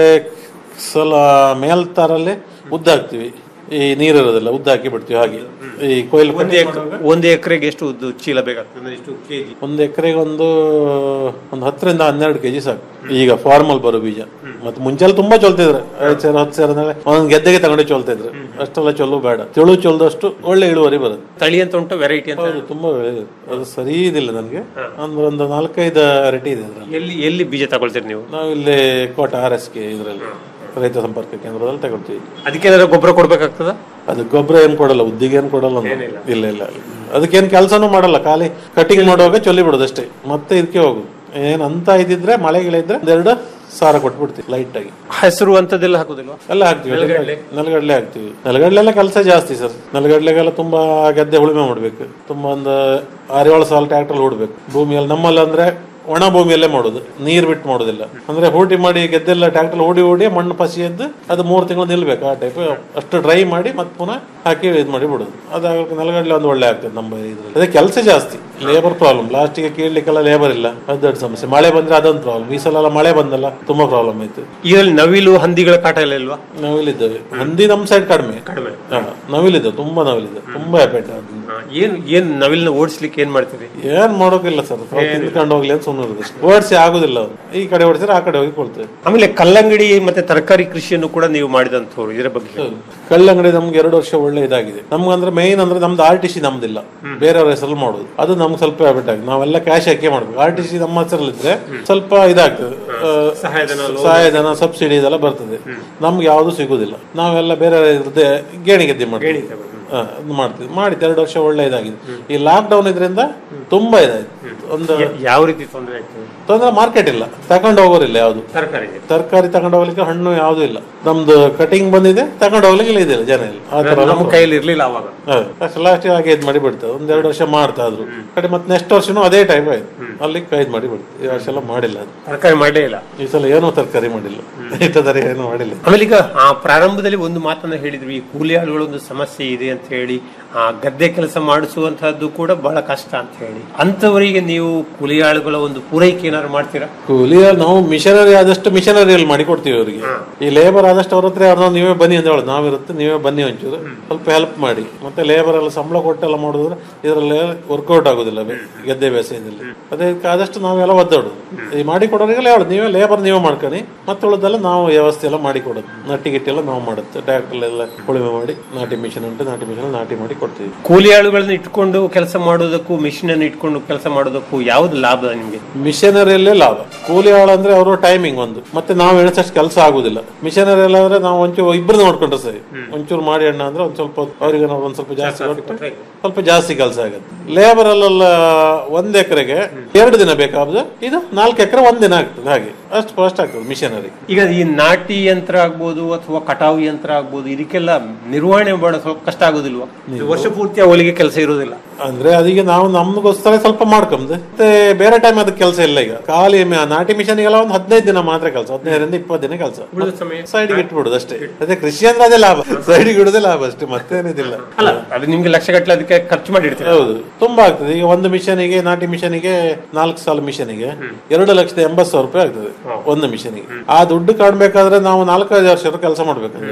ಸಲ ಮೇಲ್ತಾರಲ್ಲಿ ಉದ್ದ ಹಾಕ್ತಿವಿ ಈ ನೀರಿರೋದಿಲ್ಲ ಉದ್ದ ಹಾಕಿ ಬಿಡ್ತೀವಿ ಹಾಗೆ ಈ ಕೊಯ್ಲು ಒಂದು ಎಕ್- ಒಂದು ಎಕರೆಗೆ ಎಷ್ಟು ಉದ್ದು ಚೀಲ ಬೇಕಾಗ್ತದೆ ಅಂದ್ರೆ ಎಷ್ಟು ಕೆಜಿ ಒಂದು ಎಕರೆಗೆ ಒಂದು ಒಂದು ಹತ್ತರಿಂದ ಹನ್ನೆರಡು ಕೆಜಿ ಸಾಕು ಈಗ ಫಾರ್ಮಲ್ ಬರೋ ಬೀಜ ಮತ್ತೆ ಮುಂಚೆಲ್ಲ ತುಂಬಾ ಚೊಲ್ತಿದ್ರು ಐದು ಸಾವಿರ ಹತ್ತು ಸಾವಿರ ಅಂದ್ರೆ ಒಂದೊಂದು ಗೆದ್ದೆಗೆ ತಗೊಂಡು ಚೊಲ್ತಿದ್ರು ಅಷ್ಟೆಲ್ಲ ಚೊಲ್ಲು ಬೇಡ ತೆಳು ಚೊಲ್ದಷ್ಟು ಒಳ್ಳೆ ಇಳುವರಿ ಬರುತ್ತೆ ತಳಿ ಅಂತ ಉಂಟು ವೆರೈಟಿ ಅಂತ ಹೌದು ತುಂಬಾ ಒಳ್ಳೆದು. ಅದು ಸರಿ ಇದಿಲ್ಲ ನನಗೆ ಅಂದ್ರೆ ಒಂದು ನಾಲ್ಕೈದು ವೆರೈಟಿ ಇದೆ ಅದ್ರಲ್ಲಿ ಎಲ್ಲಿ ಎಲ್ಲಿ ಬೀಜ ತಗೊಳ್ತೀರಿ ನೀವು ನಾವು ಇಲ್ಲಿ ಕೋಟ ಆರ್ ಎಸ್ ಕೆ ಇದರಲ್ಲಿ ರೈತ ಸಂಪರ್ಕ ಕೇಂದ್ರದಲ್ಲಿ ತಗೊಳ್ತೀವಿ ಅದಕ್ಕೇನಾದ್ರು ಗೊಬ್ಬರ ಕೊಡ್ಬೇಕಾಗ್ತದ ಅದು ಗೊಬ್ಬರ ಏನ್ ಕೊಡಲ್ಲ ಉದ್ದಿಗೆ ಏನ್ ಕೊಡಲ್ಲ ನಾವು. ಇಲ್ಲ ಇಲ್ಲ ಅದಕ್ಕೇನ್ ಕೆಲಸನೂ ಮಾಡಲ್ಲ ಖಾಲಿ ಕಟಿಂಗ್ ಮಾಡುವಾಗ ಚೊಲ್ಲಿ ಬಿಡೋದು ಅಷ್ಟೇ ಮತ್ತೆ ಇದಕ್ಕೆ ಹೋಗುದು ಏನ್ ಅಂತ ಇದ್ದಿದ್ರೆ ಮಳೆಗಳಿದ್ರೆ ಒಂದೆರಡು ಸಾರ ಕೊಟ್ಬಿಡ್ತೀವಿ ಲೈಟ್ ಆಗಿ ಹೆಸರು ಅಂತದೆಲ್ಲ ಹಾಕುದಿಲ್ವಾ ಎಲ್ಲ ಹಾಕ್ತಿವಿ ನೆಲಗಡಲೆ? ನೆಲಗಡಲೆ ಹಾಕ್ತಿವಿ ನೆಲಗಡಲೆಲ್ಲ ಕೆಲಸ ಜಾಸ್ತಿ ಸರ್ ನೆಲಗಡಲೆಗೆಲ್ಲ ತುಂಬಾ ಗದ್ದೆ ಉಳುಮೆ ಮಾಡ್ಬೇಕು ತುಂಬಾ ಒಂದು ಆರೇಳು ಸಾಲ ಟ್ರ್ಯಾಕ್ಟರ್ ಹೊಡ್ಬೇಕು ಭೂಮಿಯಲ್ಲಿ ನಮ್ಮಲ್ಲಿ ಅಂದ್ರೆ ಒಣ ಭೂಮಿಯಲ್ಲೇ ಮಾಡೋದು ನೀರ್ ಬಿಟ್ಟು ಮಾಡೋದಿಲ್ಲ ಅಂದ್ರೆ ಹೂಟಿ ಮಾಡಿ ಗೆದ್ದೆಲ್ಲ ಟ್ರ್ಯಾಕ್ಟರ್ ಓಡಿ ಓಡಿ ಮಣ್ಣು ಪಸಿ ಎದ್ದು ಅದು ಮೂರು ತಿಂಗಳು ನಿಲ್ಬೇಕು ಆ ಟೈಪ್ ಅಷ್ಟು ಡ್ರೈ ಮಾಡಿ ಮತ್ತೆ ಪುನಃ ಹಾಕಿ ಇದು ಮಾಡಿ ಬಿಡೋದು ಅದಾಗ ನೆಲಗಡಲೆ ಒಂದು ಒಳ್ಳೆ ಆಗ್ತದೆ ನಮ್ಮ ಇದ್ರಲ್ಲಿ ಅದೇ ಕೆಲಸ ಜಾಸ್ತಿ ಲೇಬರ್ ಪ್ರಾಬ್ಲಮ್ ಲಾಸ್ಟಿಗೆ ಕೀಳ್ಲಿಕ್ಕೆಲ್ಲ ಲೇಬರ್ ಇಲ್ಲ ಅದು ದೊಡ್ಡ ಸಮಸ್ಯೆ ಮಳೆ ಬಂದ್ರೆ ಅದೊಂದು ಪ್ರಾಬ್ಲಮ್ ಈ ಸಲ ಎಲ್ಲ ಮಳೆ ಬಂದಲ್ಲ ತುಂಬಾ ಪ್ರಾಬ್ಲಮ್ ಆಯ್ತು ಇದರಲ್ಲಿ ನವಿಲು ಹಂದಿಗಳ ಕಾಟ ಎಲ್ಲ ಇಲ್ವಾ ನವಿಲಿದ್ದಾವೆ ಹಂದಿ ನಮ್ಮ ಸೈಡ್ ಕಡಿಮೆ ಕಡಿಮೆ ಹಾ, ನವಿಲಿದ್ದಾವೆ ತುಂಬಾ ನವಿಲಿದೆ ತುಂಬಾ ಎಫೆಕ್ಟ್ ಏನ್ ಏನ್ ನವಿಲ್ನ ಓಡಿಸ್ಲಿಕ್ಕೆ ಏನ್ ಮಾಡ್ತೀರಿ ಏನ್ ಮಾಡೋಕಿಲ್ಲ ಸರ್ ತಿಳ್ಕೊಂಡು ಹೋಗ್ಲಿ ಅಂತ ಸುಮ್ಮನೆ ಇರೋದು ಅಷ್ಟೇ. ಓಡಿಸಿ ಆಗುದಿಲ್ಲ ಅವ್ರು ಈ ಕಡೆ ಓಡಿಸಿದ್ರೆ ಆ ಕಡೆ ಹೋಗಿ ಕೊಡ್ತೇವೆ ಆಮೇಲೆ ಕಲ್ಲಂಗಡಿ ಮತ್ತೆ ತರಕಾರಿ ಕೃಷಿಯನ್ನು ಕೂಡ ನೀವು ಮಾಡಿದಂತವ್ರು ಇದರ ಬಗ್ಗೆ ಹೇಳಿ. ಕಲ್ಲಂಗಡಿ ನಮ್ಗೆ ಎರಡು ವರ್ಷ ಒಳ್ಳೆ ಇದಾಗಿದೆ ನಮ್ಗೆ ಅಂದ್ರೆ ಮೇನ್ ಅಂದ್ರೆ ನಮ್ದು ಆರ್ ಟಿ ಸಿ ನಮ್ದಿಲ್ಲ ಬೇರೆಯವ್ರ ಹೆಸರಲ್ಲಿ ಮಾಡೋದು ಅದು ನಮ್ಗೆ ಸ್ವಲ್ಪ ಹ್ಯಾಬಿಟ್ ಆಗಿದೆ ನಾವೆಲ್ಲ ಕ್ಯಾಶ್ ಹಾಕಿ ಮಾಡ್ಬೇಕು ಆರ್ ಟಿ ಸಿ ನಮ್ಮ ಹೆಸರಲ್ಲಿದ್ರೆ ಸ್ವಲ್ಪ ಇದಾಗ್ತದೆ ಆ, ಸಹಾಯಧನ ಸಬ್ಸಿಡಿ ಇದೆಲ್ಲ ಬರ್ತದೆ ನಮ್ಗೆ ಯಾವುದು ಸಿಗುದಿಲ್ಲ ನಾವೆಲ್ಲ ಬೇರೆ ಇದ್ರದ್ದೇ ಗೇಣಿ ಗೆದ್ದೆ ಮಾಡ್ತೀವಿ ಹಾ, ಅದ್ ಮಾಡ್ತೀವಿ ಮಾಡಿದ್ದು ಎರಡು ವರ್ಷ ಒಳ್ಳೆ ಇದಾಗಿದೆ ಈ ಲಾಕ್ ಡೌನ್ ಇದರಿಂದ ತುಂಬಾ ಇದಾಯ್ತು ಒಂದು ಯಾವ ರೀತಿ ತೊಂದರೆ ಆಗ್ತದೆ ತೊಂದ್ರೆ ಮಾರ್ಕೆಟ್ ಇಲ್ಲ ತಗೊಂಡು ಹೋಗೋರಿಲ್ಲ ಯಾವ್ದು ತರಕಾರಿಗೆ ತರಕಾರಿ ತಗೊಂಡು ಹೋಗ್ಲಿಕ್ಕೆ ಹಣ್ಣು ಯಾವ್ದು ಇಲ್ಲ ನಮ್ದು ಕಟಿಂಗ್ ಬಂದಿದೆ ತಗೊಂಡು ಹೋಗ್ಲಿಕ್ಕೆ ಇಲ್ಲ ಇದಿಲ್ಲ ಜನ ಇಲ್ಲ ಆ ತರ ನಮ್ಮ ಕೈಯಲ್ಲಿ ಇರ್ಲಿಲ್ಲ ಅವಾಗ ಲಾಸ್ಟ್ ಹಾಗೆ ಇದ್ ಮಾಡಿ ಬಿಡ್ತೇವೆ ಒಂದೆರಡು ವರ್ಷ ಮಾಡ್ತಾ ಇದ್ರು ಕಡೆ ಮತ್ತೆ ನೆಕ್ಸ್ಟ್ ವರ್ಷನೂ ಅದೇ ಟೈಪ್ ಆಯ್ತು ಅಲ್ಲಿ ಕೈದ್ ಮಾಡಿ ಬಿಡ್ತು ಈ ವರ್ಷ ಎಲ್ಲ ಮಾಡಿಲ್ಲ ಅದು ತರಕಾರಿ ಮಾಡಲೇ ಇಲ್ಲ ಈ ಸಲ ಏನೂ ತರಕಾರಿ ಮಾಡಿಲ್ಲ ಇಷ್ಟ ತರ ಏನು ಮಾಡಿಲ್ಲ ಆಮೇಲೆ ಈಗ ಆ ಪ್ರಾರಂಭದಲ್ಲಿ ಒಂದು ಮಾತನ್ನ ಹೇಳಿದ್ವಿ ಈ ಕೂಲಿ ಆಳುಗಳ ಒಂದು ಸಮಸ್ಯೆ ಇದೆ ಅಂತ ಹೇಳಿ ಆ ಗದ್ದೆ ಕೆಲಸ ಮಾಡಿಸುವಂತಹದ್ದು ಕೂಡ ಬಹಳ ಕಷ್ಟ ಅಂತ ಹೇಳಿ ಅಂತವರಿಗೆ ನೀವು ಕೂಲಿ ಆಳುಗಳ ಒಂದು ಪೂರೈಕೆ ಏನಾದ್ರು ಮಾಡ್ತೀರಾ ಕೂಲಿ ನಾವು ಮಿಷನರಿ ಆದಷ್ಟು ಮಿಷನರಿಯಲ್ಲಿ ಮಾಡಿ ಕೊಡ್ತೀವಿ ಅವರಿಗೆ ಈ ಲೇಬರ್ ಆದಷ್ಟು ಅವ್ರ ಹತ್ರ ಯಾರು ನೀವೇ ಬನ್ನಿ ಅಂತ ಹೇಳೋದು ನಾವಿರುತ್ತೆ ನೀವೇ ಬನ್ನಿ ಒಂಚೂರು ಸ್ವಲ್ಪ ಹೆಲ್ಪ್ ಮಾಡಿ ಮತ್ತೆ ಲೇಬರ್ ಎಲ್ಲ ಸಂಬಳ ಕೊಟ್ಟೆಲ್ಲ ಮಾಡೋದ್ರೆ ಇದರಲ್ಲಿ ವರ್ಕೌಟ್ ಆಗುದಿಲ್ಲ ಬೆ- ಗದ್ದೆ ಬೇಸಾಯದಲ್ಲಿ ಅದಕ್ಕೆ ಆದಷ್ಟು ನಾವೆಲ್ಲ ಒದ್ದಾಡೋದು ಈ ಮಾಡಿ ಕೊಡೋರಿಗೆಲ್ಲ ಹೇಳೋದು ನೀವೇ ಲೇಬರ್ ನೀವೇ ಮಾಡ್ಕೊಳ್ಳಿ ಮತ್ತೆ ಉಳಿದೆಲ್ಲ ನಾವು ವ್ಯವಸ್ಥೆ ಎಲ್ಲ ಮಾಡಿ ಕೊಡೋದು ನಟ್ಟಿ ಗಿಟ್ಟಿ ಎಲ್ಲ ನಾವು ಮಾಡುತ್ತೆ ಟ್ರ್ಯಾಕ್ಟರ್ ಎಲ್ಲ ಉಳುಮೆ ಮಾಡಿ ನಾಟಿ ಮಿಷನ್ ಉಂಟು ನಾಟಿ ಮಿಷನ್ ನಾಟಿ ಮಾಡಿ ಕೊಡ್ತೀವಿ ಕೂಲಿ ಆಳುಗಳನ್ನ ಇಟ್ಕೊಂಡು ಕೆಲಸ ಮಾಡೋದಕ್ಕೂ ಮಿಷಿನ್ ಅನ್ನು ಇಟ್ಕೊಂಡು ಕೆಲಸ ಮಾಡೋದಕ್ಕೂ ಯಾವ್ದು ಲಾಭ ನಿಮ್ಗೆ ಮಿಷನರಿಯಲ್ಲೇ ಲಾಭ ಕೂಲಿ ಆಳು ಅಂದ್ರೆ ಅವರು ಟೈಮಿಂಗ್ ಒಂದು ಮತ್ತೆ ನಾವು ಎಣಿಸಷ್ಟು ಕೆಲಸ ಆಗುದಿಲ್ಲ ಮಿಷನರಿ ಎಲ್ಲ ಅಂದ್ರೆ ನಾವು ಒಂಚೂರು ಇಬ್ಬರು ನೋಡ್ಕೊಂಡ್ರೆ ಸರಿ ಒಂಚೂರು ಮಾಡಿ ಅಣ್ಣ ಅಂದ್ರೆ ಒಂದ್ ಸ್ವಲ್ಪ ಹೊತ್ತು ಅವರಿಗೆ ನಾವು ಒಂದ್ ಸ್ವಲ್ಪ ಜಾಸ್ತಿ ಕೊಟ್ಟರೆ ಸ್ವಲ್ಪ ಜಾಸ್ತಿ ಕೆಲಸ ಆಗುತ್ತೆ ಲೇಬರ್ ಅಲ್ಲೆಲ್ಲ ಒಂದ್ ಎಕರೆಗೆ ಎರಡು ದಿನ ಬೇಕಾದ್ರೆ ಇದು ನಾಲ್ಕು ಎಕರೆ ಒಂದ್ ದಿನ ಆಗ್ತದೆ ಹಾಗೆ ಅಷ್ಟು ಫಾಸ್ಟ್ ಆಗ್ತದೆ ಮಿಷನರಿ ಈಗ ಈ ನಾಟಿ ಯಂತ್ರ ಆಗ್ಬೋದು ಅಥವಾ ಕಟಾವು ಯಂತ್ರ ಆಗ್ಬೋದು ಇದಕ್ಕೆಲ್ಲ ನಿರ್ವಹಣೆ ಮಾಡೋ ಸ್ವಲ್ಪ ಕಷ್ಟ ಆಗೋದಿಲ್ವಾ ಇದು ವರ್ಷ ಪೂರ್ತಿ ಅವಳಿಗೆ ಕೆಲಸ ಇರೋದಿಲ್ಲ ಅಂದ್ರೆ ಅದೀಗ ನಾವು ನಮ್ಗೋಸ್ಕರ ಸ್ವಲ್ಪ ಮಾಡ್ಕೊಂಡ್ ಮತ್ತೆ ಬೇರೆ ಟೈಮ್ ಅದಕ್ಕೆ ಕೆಲಸ ಇಲ್ಲ ಈಗ ಖಾಲಿ ಮ- ನಾಟಿ ಮಿಷನ್ಗೆಲ್ಲ ಒಂದು ಹದಿನೈದು ದಿನ ಮಾತ್ರ ಕೆಲಸ ಹದಿನೈದರಿಂದ ಇಪ್ಪತ್ತು ದಿನ ಕೆಲಸ ಸೈಡ್ಗೆ ಇಟ್ಬಿಡುದು ಅಷ್ಟೇ ಅದೇ ಕೃಷಿ ಅಂದ್ರೆ ಅದೇ ಲಾಭ ಸೈಡ್ಗೆ ಇಡುದೇ ಲಾಭ ಅಷ್ಟೇ ಮತ್ತೇನಿದಿಲ್ಲ ಅಲ್ಲ ಅದು ನಿಮ್ಗೆ ಲಕ್ಷಗಟ್ಟಲೆ ಅದಕ್ಕೆ ಖರ್ಚು ಮಾಡಿರ್ತೀವಿ ಹೌದು ತುಂಬಾ ಆಗ್ತದೆ ಈಗ ಒಂದು ಮಿಷನಿಗೆ ನಾಟಿ ಮಿಷನಿಗೆ ನಾಲ್ಕು ಸಾಲ ಮಿಷನಿಗೆ ಎರಡು ಲಕ್ಷದ ಎಂಬತ್ತು ಸಾವಿರ ರೂಪಾಯಿ ಆಗ್ತದೆ ಒಂದು ಮಿಷನಿಗೆ ಆ ದುಡ್ಡು ಕಾಣ್ಬೇಕಾದ್ರೆ ನಾವು ನಾಲ್ಕೈದು ವರ್ಷ ಕೆಲಸ ಮಾಡ್ಬೇಕಂದ್ರೆ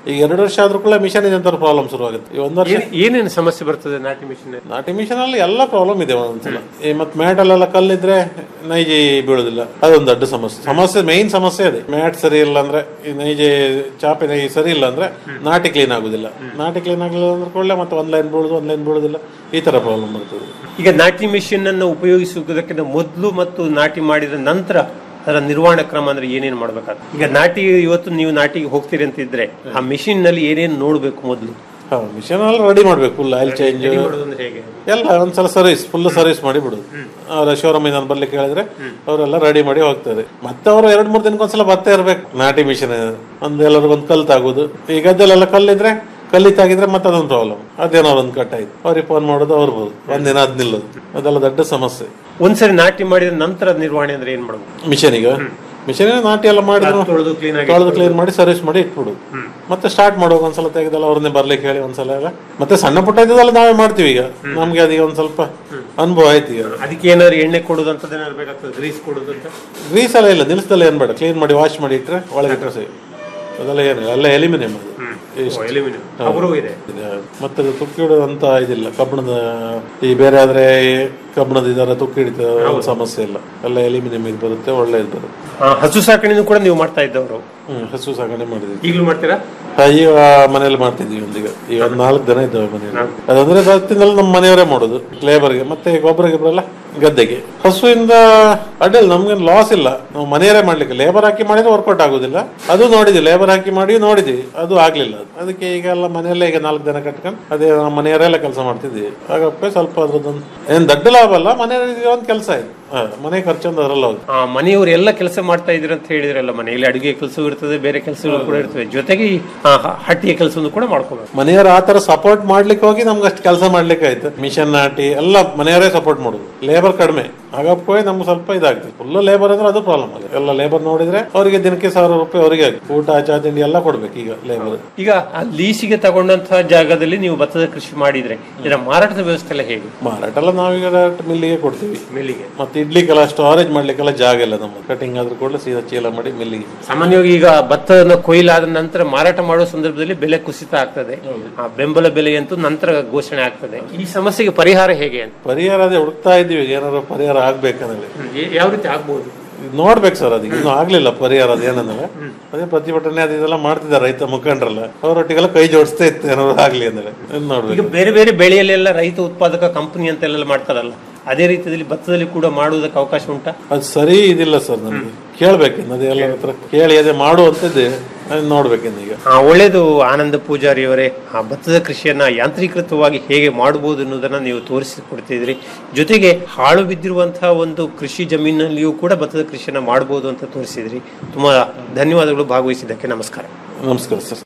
ಈಗ ಎರಡು ವರ್ಷ ಆದ್ರೂ ಕೂಡ ಮಿಷನ್ ಇದೆ ಅಂತ ಪ್ರಾಬ್ಲಮ್ ಶುರುವಾಗುತ್ತೆ ಈ ಒಂದು ವರ್ಷ ಏನ್- ಏನೇನು ಸಮಸ್ಯೆ ಬರ್ತದೆ ನಾಟಿ ಮಿಷನ್ ನಾಟಿ ಮಿಷನ್ ಅಲ್ಲಿ ಎಲ್ಲ ಪ್ರಾಬ್ಲಮ್ ಇದೆ ಒಂದೊಂದ್ಸಲ ಈ ಮತ್ತೆ ಮ್ಯಾಟ್ ಅಲ್ಲೆಲ್ಲ ಕಲ್ಲಿದ್ರೆ ನೈಜಿ ಬೀಳೋದಿಲ್ಲ ಅದೊಂದು ದೊಡ್ಡ ಸಮಸ್ಯೆ ಸಮಸ್ಯೆ ಮೈನ್ ಸಮಸ್ಯೆ ಇದೆ ಮ್ಯಾಟ್ ಸರಿ ಇಲ್ಲ ಅಂದ್ರೆ ಈ ನೈಜೆ ಚಾಪೆ ನೈ ಸರಿ ಇಲ್ಲ ಅಂದ್ರೆ ನಾಟಿ ಕ್ಲೀನ್ ಆಗುದಿಲ್ಲ ನಾಟಿ ಕ್ಲೀನ್ ಆಗಲಿಲ್ಲ ಅಂದ್ರೆ ಕೊಳ್ಳೆ ಮತ್ತೆ ಒಂದ್ ಲೈನ್ ಬೀಳುದು ಒಂದ್ ಲೈನ್ ಬೀಳುದಿಲ್ಲ ಈ ತರ ಪ್ರಾಬ್ಲಮ್ ಬರ್ತದೆ ಈಗ ನಾಟಿ ಮಿಷನ್ ಅನ್ನು ಉಪಯೋಗಿಸುವುದಕ್ಕಿಂತ ಮೊದಲು ಮತ್ತು ನಾಟಿ ಮಾಡಿದ ನಂತರ ಅದರ ನಿರ್ವಹಣಾ ಕ್ರಮ ಅಂದ್ರೆ ಏನೇನು ಮಾಡ್ಬೇಕಾಗ್ತದೆ ಈಗ ನಾಟಿ ಇವತ್ತು ನೀವು ನಾಟಿಗೆ ಹೋಗ್ತೀರಿ ಅಂತ ಇದ್ರೆ ಆ ಮಿಷಿನ್ ನಲ್ಲಿ ಏನೇನು ನೋಡ್ಬೇಕು ಮೊದಲು ಹಾ ಮಿಷನ್ ಅಲ್ಲಿ ರೆಡಿ ಮಾಡ್ಬೇಕು ಫುಲ್ ಆಯಿಲ್ ಚೇಂಜ್ Ready ಮಾಡೋದಂದ್ರೆ ಹೇಗೆ ಎಲ್ಲ ಒಂದ್ಸಲ ಸರ್ವಿಸ್ ಫುಲ್ ಸರ್ವಿಸ್ ಮಾಡಿ ಬಿಡುದು ಅವ್ರ ಶೋರೂಮ್ ನಾನು ಬರ್ಲಿಕ್ಕೆ ಹೇಳಿದ್ರೆ ಅವರೆಲ್ಲ ರೆಡಿ ಮಾಡಿ ಹೋಗ್ತಾರೆ ಮತ್ತೆ ಅವರು ಎರಡ್ ಮೂರ್ ದಿನಕ್ಕೊಂದ್ಸಲ ಬರ್ತಾ ಇರ್ಬೇಕು ನಾಟಿ ಮಿಷನ್ ಒಂದ್ ಎಲ್ಲರಿಗೊಂದು ಕಲ್ ತಾಗೋದು ಈ ಗದ್ದೆಲೆಲ್ಲ ಕಲ್ಲಿದ್ರೆ ಕಲ್ಲಿತ್ತಾಗಿದ್ರೆ ಮತ್ತೆ ಅದೊಂದು ಪ್ರಾಬ್ಲಮ್ ಅದೇನೋ ಒಂದು ಕಟ್ ಆಯ್ತು ಅವ್ರಿಗೆ ಫೋನ್ ಮಾಡೋದು ಅವ್ರು ಬರೋದು ಒಂದಿನ ಅದ್ ನಿಲ್ಲೋದು ಅದೆಲ್ಲ ದೊಡ್ಡ ಸಮಸ್ಯೆ ಒಂದ್ಸರಿ ನಾಟಿ ಮಾಡಿದ ನಂತರ ನಿರ್ವಹಣೆ ಅಂದ್ರೆ ಏನ್ ಮಾಡ್ಬೇಕು ಮಿಷನಿಗೆ ಮಿಷನ್ ನಾಟಿ ಎಲ್ಲ ಮಾಡಿದ್ರು ಅದು ತೊಳ್ದು clean ಆಗಿ ತೊಳೆದು ಕ್ಲೀನ್ ಮಾಡಿ ಸರ್ವಿಸ್ ಮಾಡಿ ಇಟ್ಬಿಡು ಮತ್ತೆ ಸ್ಟಾರ್ಟ್ ಮಾಡುವಾಗ ಒಂದ್ಸಲ ತೆಗೆದಲ್ಲ ಅವ್ರನ್ನೇ ಬರ್ಲಿಕ್ಕೆ ಹೇಳಿ ಒಂದ್ಸಲ ಎಲ್ಲ ಮತ್ತೆ ಸಣ್ಣ ಪುಟ್ಟ ಇದ್ದದೆಲ್ಲ ನಾವೇ ಮಾಡ್ತೀವಿ ಈಗ ನಮ್ಗೆ ಅದೀಗ ಒಂದ್ ಸ್ವಲ್ಪ ಅನುಭವ ಆಯ್ತು ಈಗ ಅದಕ್ಕೆ ಏನಾದ್ರು ಎಣ್ಣೆ ಕೊಡುದು ಅಂತದ್ದು ಏನಾದ್ರು ಬೇಕಾಗ್ತದೆ ಗ್ರೀಸ್ ಕೊಡುದು ಅಂತ ಗ್ರೀಸ್ ಎಲ್ಲ ಇಲ್ಲ ನಿಲ್ಸದಲ್ಲ ಏನ್ ಬೇಡ ಕ್ಲೀನ್ ಮಾಡಿ ವಾಶ್ ಮಾಡಿ ಇಟ್ರೆ ಒಳಗೆ ಇಟ್ರೆ ಸರಿ ಅದೆಲ್ಲ ಏನು ಎಲ್ಲ ಎಲಿಮಿನಿಯಂ ಅದು ಇಷ್ಟು. aluminum. ಹೌದು. ಅಪರೂಪ ಇದೆ. ಇದೆ. ಮತ್ತೆ ಅದು ತುಕ್ಕಿ ಹಿಡಿದು ಅಂತ ಇದಿಲ್ಲ ಕಬ್ಬಣದ ಈ ಬೇರೆ ಆದ್ರೆ ಕಬ್ಬಣದ ಇದರ ತುಕ್ಕಿ ಹಿಡಿತ ಸಮಸ್ಯೆ ಇಲ್ಲ ಎಲ್ಲ ಎಲಿಮಿನಿಯಂ ಇದು ಬರುತ್ತೆ ಒಳ್ಳೆ ಇದು ಬರುತ್ತೆ ಆ, ಹಸು ಸಾಕಣೆನೂ ಕೂಡ ನೀವು ಮಾಡ್ತಾ ಇದ್ದವರು ಹ್ಮ್ ಹಸು ಸಾಗಣೆ ಮಾಡಿದ್ವಿ ಈಗಲೂ ಮಾಡ್ತೀರಾ ಹಾ, ಈಗ ಮನೇಲಿ ಮಾಡ್ತಿದ್ವಿ ಒಂದೀಗ ಈಗ ಒಂದ್ ನಾಲ್ಕು ಜನ ಇದ್ದಾವೆ ಮನೆಯಲ್ಲಿ ಅದಂದ್ರೆ ಸತ್ತಿನಲ್ಲಿ ನಮ್ಮ ಮನೆಯವರೇ ಮಾಡೋದು ಲೇಬರ್ಗೆ ಮತ್ತೆ ಗೊಬ್ಬರ ಗಿಬ್ಬರ ಎಲ್ಲ ಗದ್ದೆಗೆ ಹಸುವಿಂದ ಅಡ್ಡಿಲ್ಲ ನಮ್ಗೆ ಲಾಸ್ ಇಲ್ಲ ನಾವು ಮನೆಯವರೇ ಮಾಡ್ಲಿಕ್ಕೆ ಲೇಬರ್ ಹಾಕಿ ಮಾಡಿದ್ರೆ ವರ್ಕೌಟ್ ಆಗುದಿಲ್ಲ ಅದು ನೋಡಿದ್ವಿ ಲೇಬರ್ ಹಾಕಿ ಮಾಡಿ ನೋಡಿದ್ವಿ ಅದು ಆಗ್ಲಿಲ್ಲ ಅದಕ್ಕೆ ಈಗ ಎಲ್ಲ ಮನೆಯಲ್ಲೇ ಈಗ ನಾಲ್ಕು ಜನ ಕಟ್ಕೊಂಡು ಅದೇ ನಮ್ಮ ಮನೆಯವರೆಲ್ಲ ಕೆಲಸ ಮಾಡ್ತಿದ್ವಿ ಹಾಗಪ್ಪ ಸ್ವಲ್ಪ ಅದ್ರದ್ದೊಂದು ಏನ್ ದೊಡ್ಡ ಲಾಭ ಅಲ್ಲ ಮನೆಯವರಿಗೆ ಒಂದು ಕೆಲಸ ಇದೆ ಹಾ, ಮನೆ ಖರ್ಚೊಂದು ಅದರಲ್ಲ ಹೋಗುತ್ತೆ ಆ, ಮನೆಯವರು ಎಲ್ಲ ಕೆಲಸ ಮಾಡ್ತಾ ಇದ್ರು ಅಂತ ಹೇಳಿದ್ರಲ್ಲ ಮನೆಯಲ್ಲಿ ಅಡುಗೆ ಕೆಲಸವೂ ಇರ್ತದೆ ಬೇರೆ ಕೆಲಸಗಳು ಕೂಡ ಇರ್ತವೆ ಜೊತೆಗೆ ಈ, ಆ, ಹ- ಹಟ್ಟಿಯ ಕೆಲಸವನ್ನು ಕೂಡ ಮಾಡ್ಕೋಬೇಕು ಮನೆಯವರು ಆತರ ಸಪೋರ್ಟ್ ಮಾಡ್ಲಿಕ್ಕೆ ಹೋಗಿ ನಮ್ಗೆ ಅಷ್ಟು ಕೆಲಸ ಮಾಡ್ಲಿಕ್ಕೆ ಆಯ್ತು ಮಿಷನ್ ನಾಟಿ ಎಲ್ಲ ಮನೆಯವರೇ ಸಪೋರ್ಟ್ ಮಾಡುದು ಲೇಬರ್ ಕಡಿಮೆ ಹಾಗಪ್ಪ ಹೋಗಿ ನಮ್ಗೆ ಸ್ವಲ್ಪ ಇದಾಗ್ತದೆ ಫುಲ್ ಲೇಬರ್ ಅಂದ್ರೆ ಅದು ಪ್ರಾಬ್ಲಮ್ ಆಗುತ್ತೆ ಎಲ್ಲ ಲೇಬರ್ ನೋಡಿದ್ರೆ ಅವರಿಗೆ ದಿನಕ್ಕೆ ಸಾವಿರ ರೂಪಾಯಿ ಅವರಿಗೆ ಆಗುತ್ತೆ ಊಟ ಚಾ ತಿಂಡಿ ಎಲ್ಲ ಕೊಡ್ಬೇಕು ಈಗ ಲೇಬರ್ ಈಗ ಆ ಲೀಸಿಗೆ ತಗೊಂಡಂತಹ ಜಾಗದಲ್ಲಿ ನೀವು ಭತ್ತದ ಕೃಷಿ ಮಾಡಿದ್ರೆ ಇದರ ಮಾರಾಟದ ವ್ಯವಸ್ಥೆ ಎಲ್ಲ ಹೇಗೆ ಮಾರಾಟ ಎಲ್ಲ ನಾವೀಗ ಡೈರೆಕ್ಟ್ ಮಿಲ್ಲಿಗೆ ಕೊಡ್ತೀವಿ ಮಿಲ್ಲಿಗೆ ಮತ್ತೆ ಇಡ್ಲಿಕ್ಕೆಲ್ಲ ಸ್ಟೋರೇಜ್ ಮಾಡ್ಲಿಕ್ಕೆಲ್ಲ ಜಾಗ ಇಲ್ಲ ನಮ್ಮ ಕಟಿಂಗ್ ಆದ್ರೂ ಕೂಡ ಸೀದಾ ಚೀಲ ಮಾಡಿ ಮಿಲ್ಲಿಗೆ ಸಾಮಾನ್ಯವಾಗಿ ಈಗ ಭತ್ತವನ್ನು ಕೊಯ್ಲಾದ ನಂತರ ಮಾರಾಟ ಮಾಡುವ ಸಂದರ್ಭದಲ್ಲಿ ಬೆಲೆ ಕುಸಿತ ಆಗ್ತದೆ ಆ ಬೆಂಬಲ ಬೆಲೆ ಅಂತೂ ನಂತರ ಘೋಷಣೆ ಆಗ್ತದೆ ಈ ಸಮಸ್ಯೆಗೆ ಪರಿಹಾರ ಹೇಗೆ ಅಂತ ಪರಿಹಾರ ಅದೇ ಹುಡುಕ್ತಾ ಇದ್ದೀವಿ ಈಗ ಏನಾದ್ರು ಪರಿಹಾರ ಆಗ್ಬೇಕಂದ್ರೆ ಏ- ಯಾವ ರೀತಿ ಆಗ್ಬಹುದು ನೋಡ್ಬೇಕು ಸರ್ ಅದಕ್ಕೆ ಇನ್ನೂ ಆಗ್ಲಿಲ್ಲ ಪರಿಹಾರ ಅದು ಏನಂದ್ರೆ ಅದೇ ಪ್ರತಿಭಟನೆ ಅದು ಇದೆಲ್ಲ ಮಾಡ್ತಿದ್ದಾರೆ ರೈತ ಮುಖಂಡರಲ್ಲ ಅವರೊಟ್ಟಿಗೆಲ್ಲ ಕೈ ಜೋಡಿಸ್ತಾ ಇತ್ತು ಏನಾದ್ರು ಆಗ್ಲಿ ಅಂದ್ರೆ ಇನ್ನು ಈಗ ನೋಡ್ಬೇಕು ಬೇರೆ ಬೇರೆ ಬೆಳೆಯಲ್ಲೆಲ್ಲ ರೈತ ಉತ್ಪಾದಕ ಕಂಪನಿ ಅಂತೆಲ್ಲ ಮಾಡ್ತಾರಲ್ಲ ಅದೇ ರೀತಿಯಲ್ಲಿ ಭತ್ತದಲ್ಲಿ ಕೂಡ ಮಾಡುವುದಕ್ಕೆ ಅವಕಾಶ ಉಂಟಾ ಅದು ಸರಿ ಇದಿಲ್ಲ ಸರ್ ನಮ್ಗೆ ಕೇಳ್ಬೇಕಿನ್ನು ಅದೇ ಎಲ್ಲ ಹತ್ರ ಕೇಳಿ ಅದೇ ಮಾಡುವಂತದ್ದೇ ಅದನ್ನ ನೋಡ್ಬೇಕಿನ್ನು ಈಗ ಆ, ಒಳ್ಳೆಯದು ಆನಂದ ಪೂಜಾರಿ ಅವರೇ ಆ ಭತ್ತದ ಕೃಷಿಯನ್ನ ಯಾಂತ್ರೀಕೃತವಾಗಿ ಹೇಗೆ ಮಾಡಬಹುದು ಅನ್ನೋದನ್ನ ನೀವು ತೋರಿಸಿಕೊಡ್ತಿದ್ರಿ ಜೊತೆಗೆ ಹಾಳು ಬಿದ್ದಿರುವಂತಹ ಒಂದು ಕೃಷಿ ಜಮೀನಲ್ಲಿಯೂ ಕೂಡ ಭತ್ತದ ಕೃಷಿಯನ್ನ ಮಾಡಬಹುದು ಅಂತ ತೋರಿಸಿದ್ರಿ ತುಂಬಾ ಧನ್ಯವಾದಗಳು ಭಾಗವಹಿಸಿದ್ದಕ್ಕೆ ನಮಸ್ಕಾರ ನಮಸ್ಕಾರ ಸರ್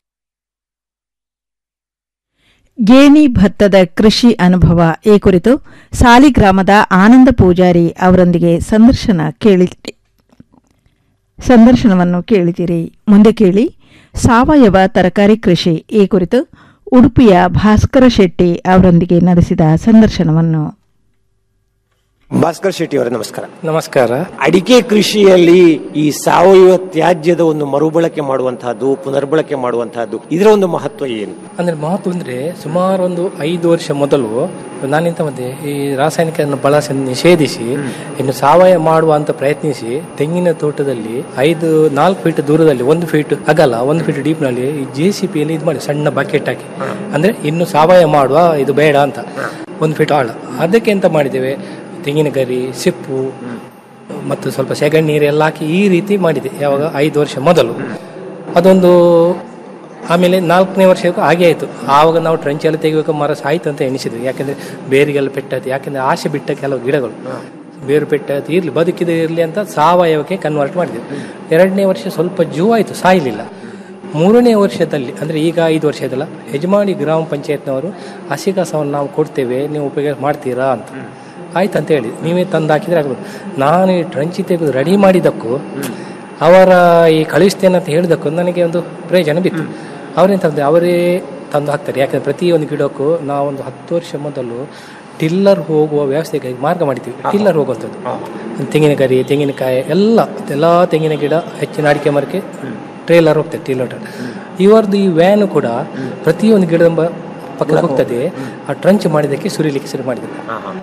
ಗೇಣಿ ಭತ್ತದ ಕೃಷಿ ಅನುಭವ ಈ ಕುರಿತು ಸಾಲಿಗ್ರಾಮದ ಆನಂದ ಪೂಜಾರಿ ಅವರೊಂದಿಗೆ ಸಂದರ್ಶನ ಕೇಳಿ ಸಂದರ್ಶನವನ್ನು ಕೇಳಿದಿರಿ ಮುಂದೆ ಕೇಳಿ ಸಾವಯವ ತರಕಾರಿ ಕೃಷಿ ಈ ಕುರಿತು ಉಡುಪಿಯ ಭಾಸ್ಕರ ಶೆಟ್ಟಿ ಅವರೊಂದಿಗೆ ನಡೆಸಿದ ಸಂದರ್ಶನವನ್ನು ಭಾಸ್ಕರ್ ಶೆಟ್ಟಿ ಅವರೇ ನಮಸ್ಕಾರ ನಮಸ್ಕಾರ ಅಡಿಕೆ ಕೃಷಿಯಲ್ಲಿ ಈ ಸಾವಯವ ತ್ಯಾಜ್ಯದ ಒಂದು ಮರುಬಳಕೆ ಮಾಡುವಂತಹದ್ದು ಪುನರ್ಬಳಕೆ ಮಾಡುವಂತಹದ್ದು ಇದರ ಒಂದು ಮಹತ್ವ ಏನು ಅಂದ್ರೆ ಮಹತ್ವ ಅಂದ್ರೆ ಸುಮಾರು ಒಂದು ಐದು ವರ್ಷ ಮೊದಲು ನಾನಿಂತ ಮತ್ತೆ ಈ ರಾಸಾಯನಿಕ ಬಳಸಿ ನಿಷೇಧಿಸಿ ಇನ್ನು ಸಾವಯವ ಮಾಡುವ ಅಂತ ಪ್ರಯತ್ನಿಸಿ ತೆಂಗಿನ ತೋಟದಲ್ಲಿ ಐದು ನಾಲ್ಕು ಫೀಟ್ ದೂರದಲ್ಲಿ ಒಂದು ಫೀಟ್ ಅಗಲ ಒಂದು ಫೀಟ್ ಡೀಪ್ ನಲ್ಲಿ ಈ ಜೆ ಸಿ ಪಿಯಲ್ಲಿ ಇದು ಮಾಡಿ ಸಣ್ಣ ಬಕೆಟ್ ಹಾಕಿ ಅಂದ್ರೆ ಇನ್ನು ಸಾವಯವ ಮಾಡುವ ಇದು ಬೇಡ ಅಂತ ಒಂದು ಫೀಟ್ ಆಳ ಅದಕ್ಕೆ ಎಂತ ಮಾಡಿದ್ದೇವೆ ತೆಂಗಿನ ಗರಿ ಸಿಪ್ಪು ಮತ್ತು ಸ್ವಲ್ಪ ಸೆಗಣಿ ನೀರು ಎಲ್ಲ ಹಾಕಿ ಈ ರೀತಿ ಮಾಡಿದೆ ಯಾವಾಗ ಐದು ವರ್ಷ ಮೊದಲು ಅದೊಂದು ಆಮೇಲೆ ನಾಲ್ಕನೇ ವರ್ಷಕ್ಕೂ ಹಾಗೆ ಆಯಿತು ಆವಾಗ ನಾವು ಟ್ರಂಚ್ ಎಲ್ಲ ತೆಗಿಬೇಕು ಮರ ಸಾಯ್ತು ಅಂತ ಎಣಿಸಿದ್ವಿ ಯಾಕೆಂದರೆ ಬೇರಿಗೆಲ್ಲ ಪೆಟ್ಟಾಯ್ತು ಯಾಕೆಂದರೆ ಆಸೆ ಬಿಟ್ಟ ಕೆಲವು ಗಿಡಗಳು ಬೇರು ಪೆಟ್ಟಾಯ್ತು ಇರಲಿ ಬದುಕಿದೆ ಇರಲಿ ಅಂತ ಸಾವಯವಕ್ಕೆ ಕನ್ವರ್ಟ್ ಮಾಡಿದ್ವಿ ಎರಡನೇ ವರ್ಷ ಸ್ವಲ್ಪ ಜೂ ಆಯಿತು ಸಾಯಲಿಲ್ಲ ಮೂರನೇ ವರ್ಷದಲ್ಲಿ ಅಂದರೆ ಈಗ ಐದು ವರ್ಷ ಆಯ್ತಲ್ಲ ಯಜಮಾನಿ ಗ್ರಾಮ ಪಂಚಾಯತ್ನವರು ಹಸಿ ಕಸವನ್ನು ನಾವು ಕೊಡ್ತೇವೆ ನೀವು ಉಪಯೋಗ ಮಾಡ್ತೀರಾ ಅಂತ ಆಯ್ತು ಅಂತ ಹೇಳಿ ನೀವೇ ತಂದು ಹಾಕಿದ್ರೆ ಆಗ್ಬೋದು ನಾನು ಈ ಟ್ರಂಚಿ ತೆಗೆದು ರೆಡಿ ಮಾಡಿದ್ದಕ್ಕೂ ಅವರ ಈ ಕಳಿಸ್ತೇನೆ ಅಂತ ಹೇಳಿದಕ್ಕೂ ನನಗೆ ಒಂದು ಪ್ರಯೋಜನ ಬಿತ್ತು ಅವರೇನು ತಂದೆ ಅವರೇ ತಂದು ಹಾಕ್ತಾರೆ ಯಾಕಂದ್ರೆ ಪ್ರತಿಯೊಂದು ಗಿಡಕ್ಕೂ ನಾವೊಂದು ಹತ್ತು ವರ್ಷ ಮೊದಲು ಟಿಲ್ಲರ್ ಹೋಗುವ ವ್ಯವಸ್ಥೆಗೆ ಮಾರ್ಗ ಮಾಡಿದ್ದೀವಿ ಟಿಲ್ಲರ್ ಹೋಗುವಂಥದ್ದು ತೆಂಗಿನಕಾಯಿ ತೆಂಗಿನಕಾಯಿ ಎಲ್ಲ ಎಲ್ಲ ತೆಂಗಿನ ಗಿಡ ಹೆಚ್ಚಿನ ಅಡಿಕೆ ಮರಕ್ಕೆ ಟ್ರೇಲರ್ ಹೋಗ್ತದೆ ಟ್ರೇಲರ್ ಇವರದ್ದು ಈ ವ್ಯಾನ್ ಕೂಡ ಪ್ರತಿಯೊಂದು ಗಿಡದ ಬ- ಪಕ್ಕ ಹೋಗ್ತದೆ ಆ ಟ್ರಂಚ್ ಮಾಡಿದಕ್ಕೆ ಸುರಿಲಿಕ್ಕೆ ಶುರು ಮಾಡಿದ್ದಾರೆ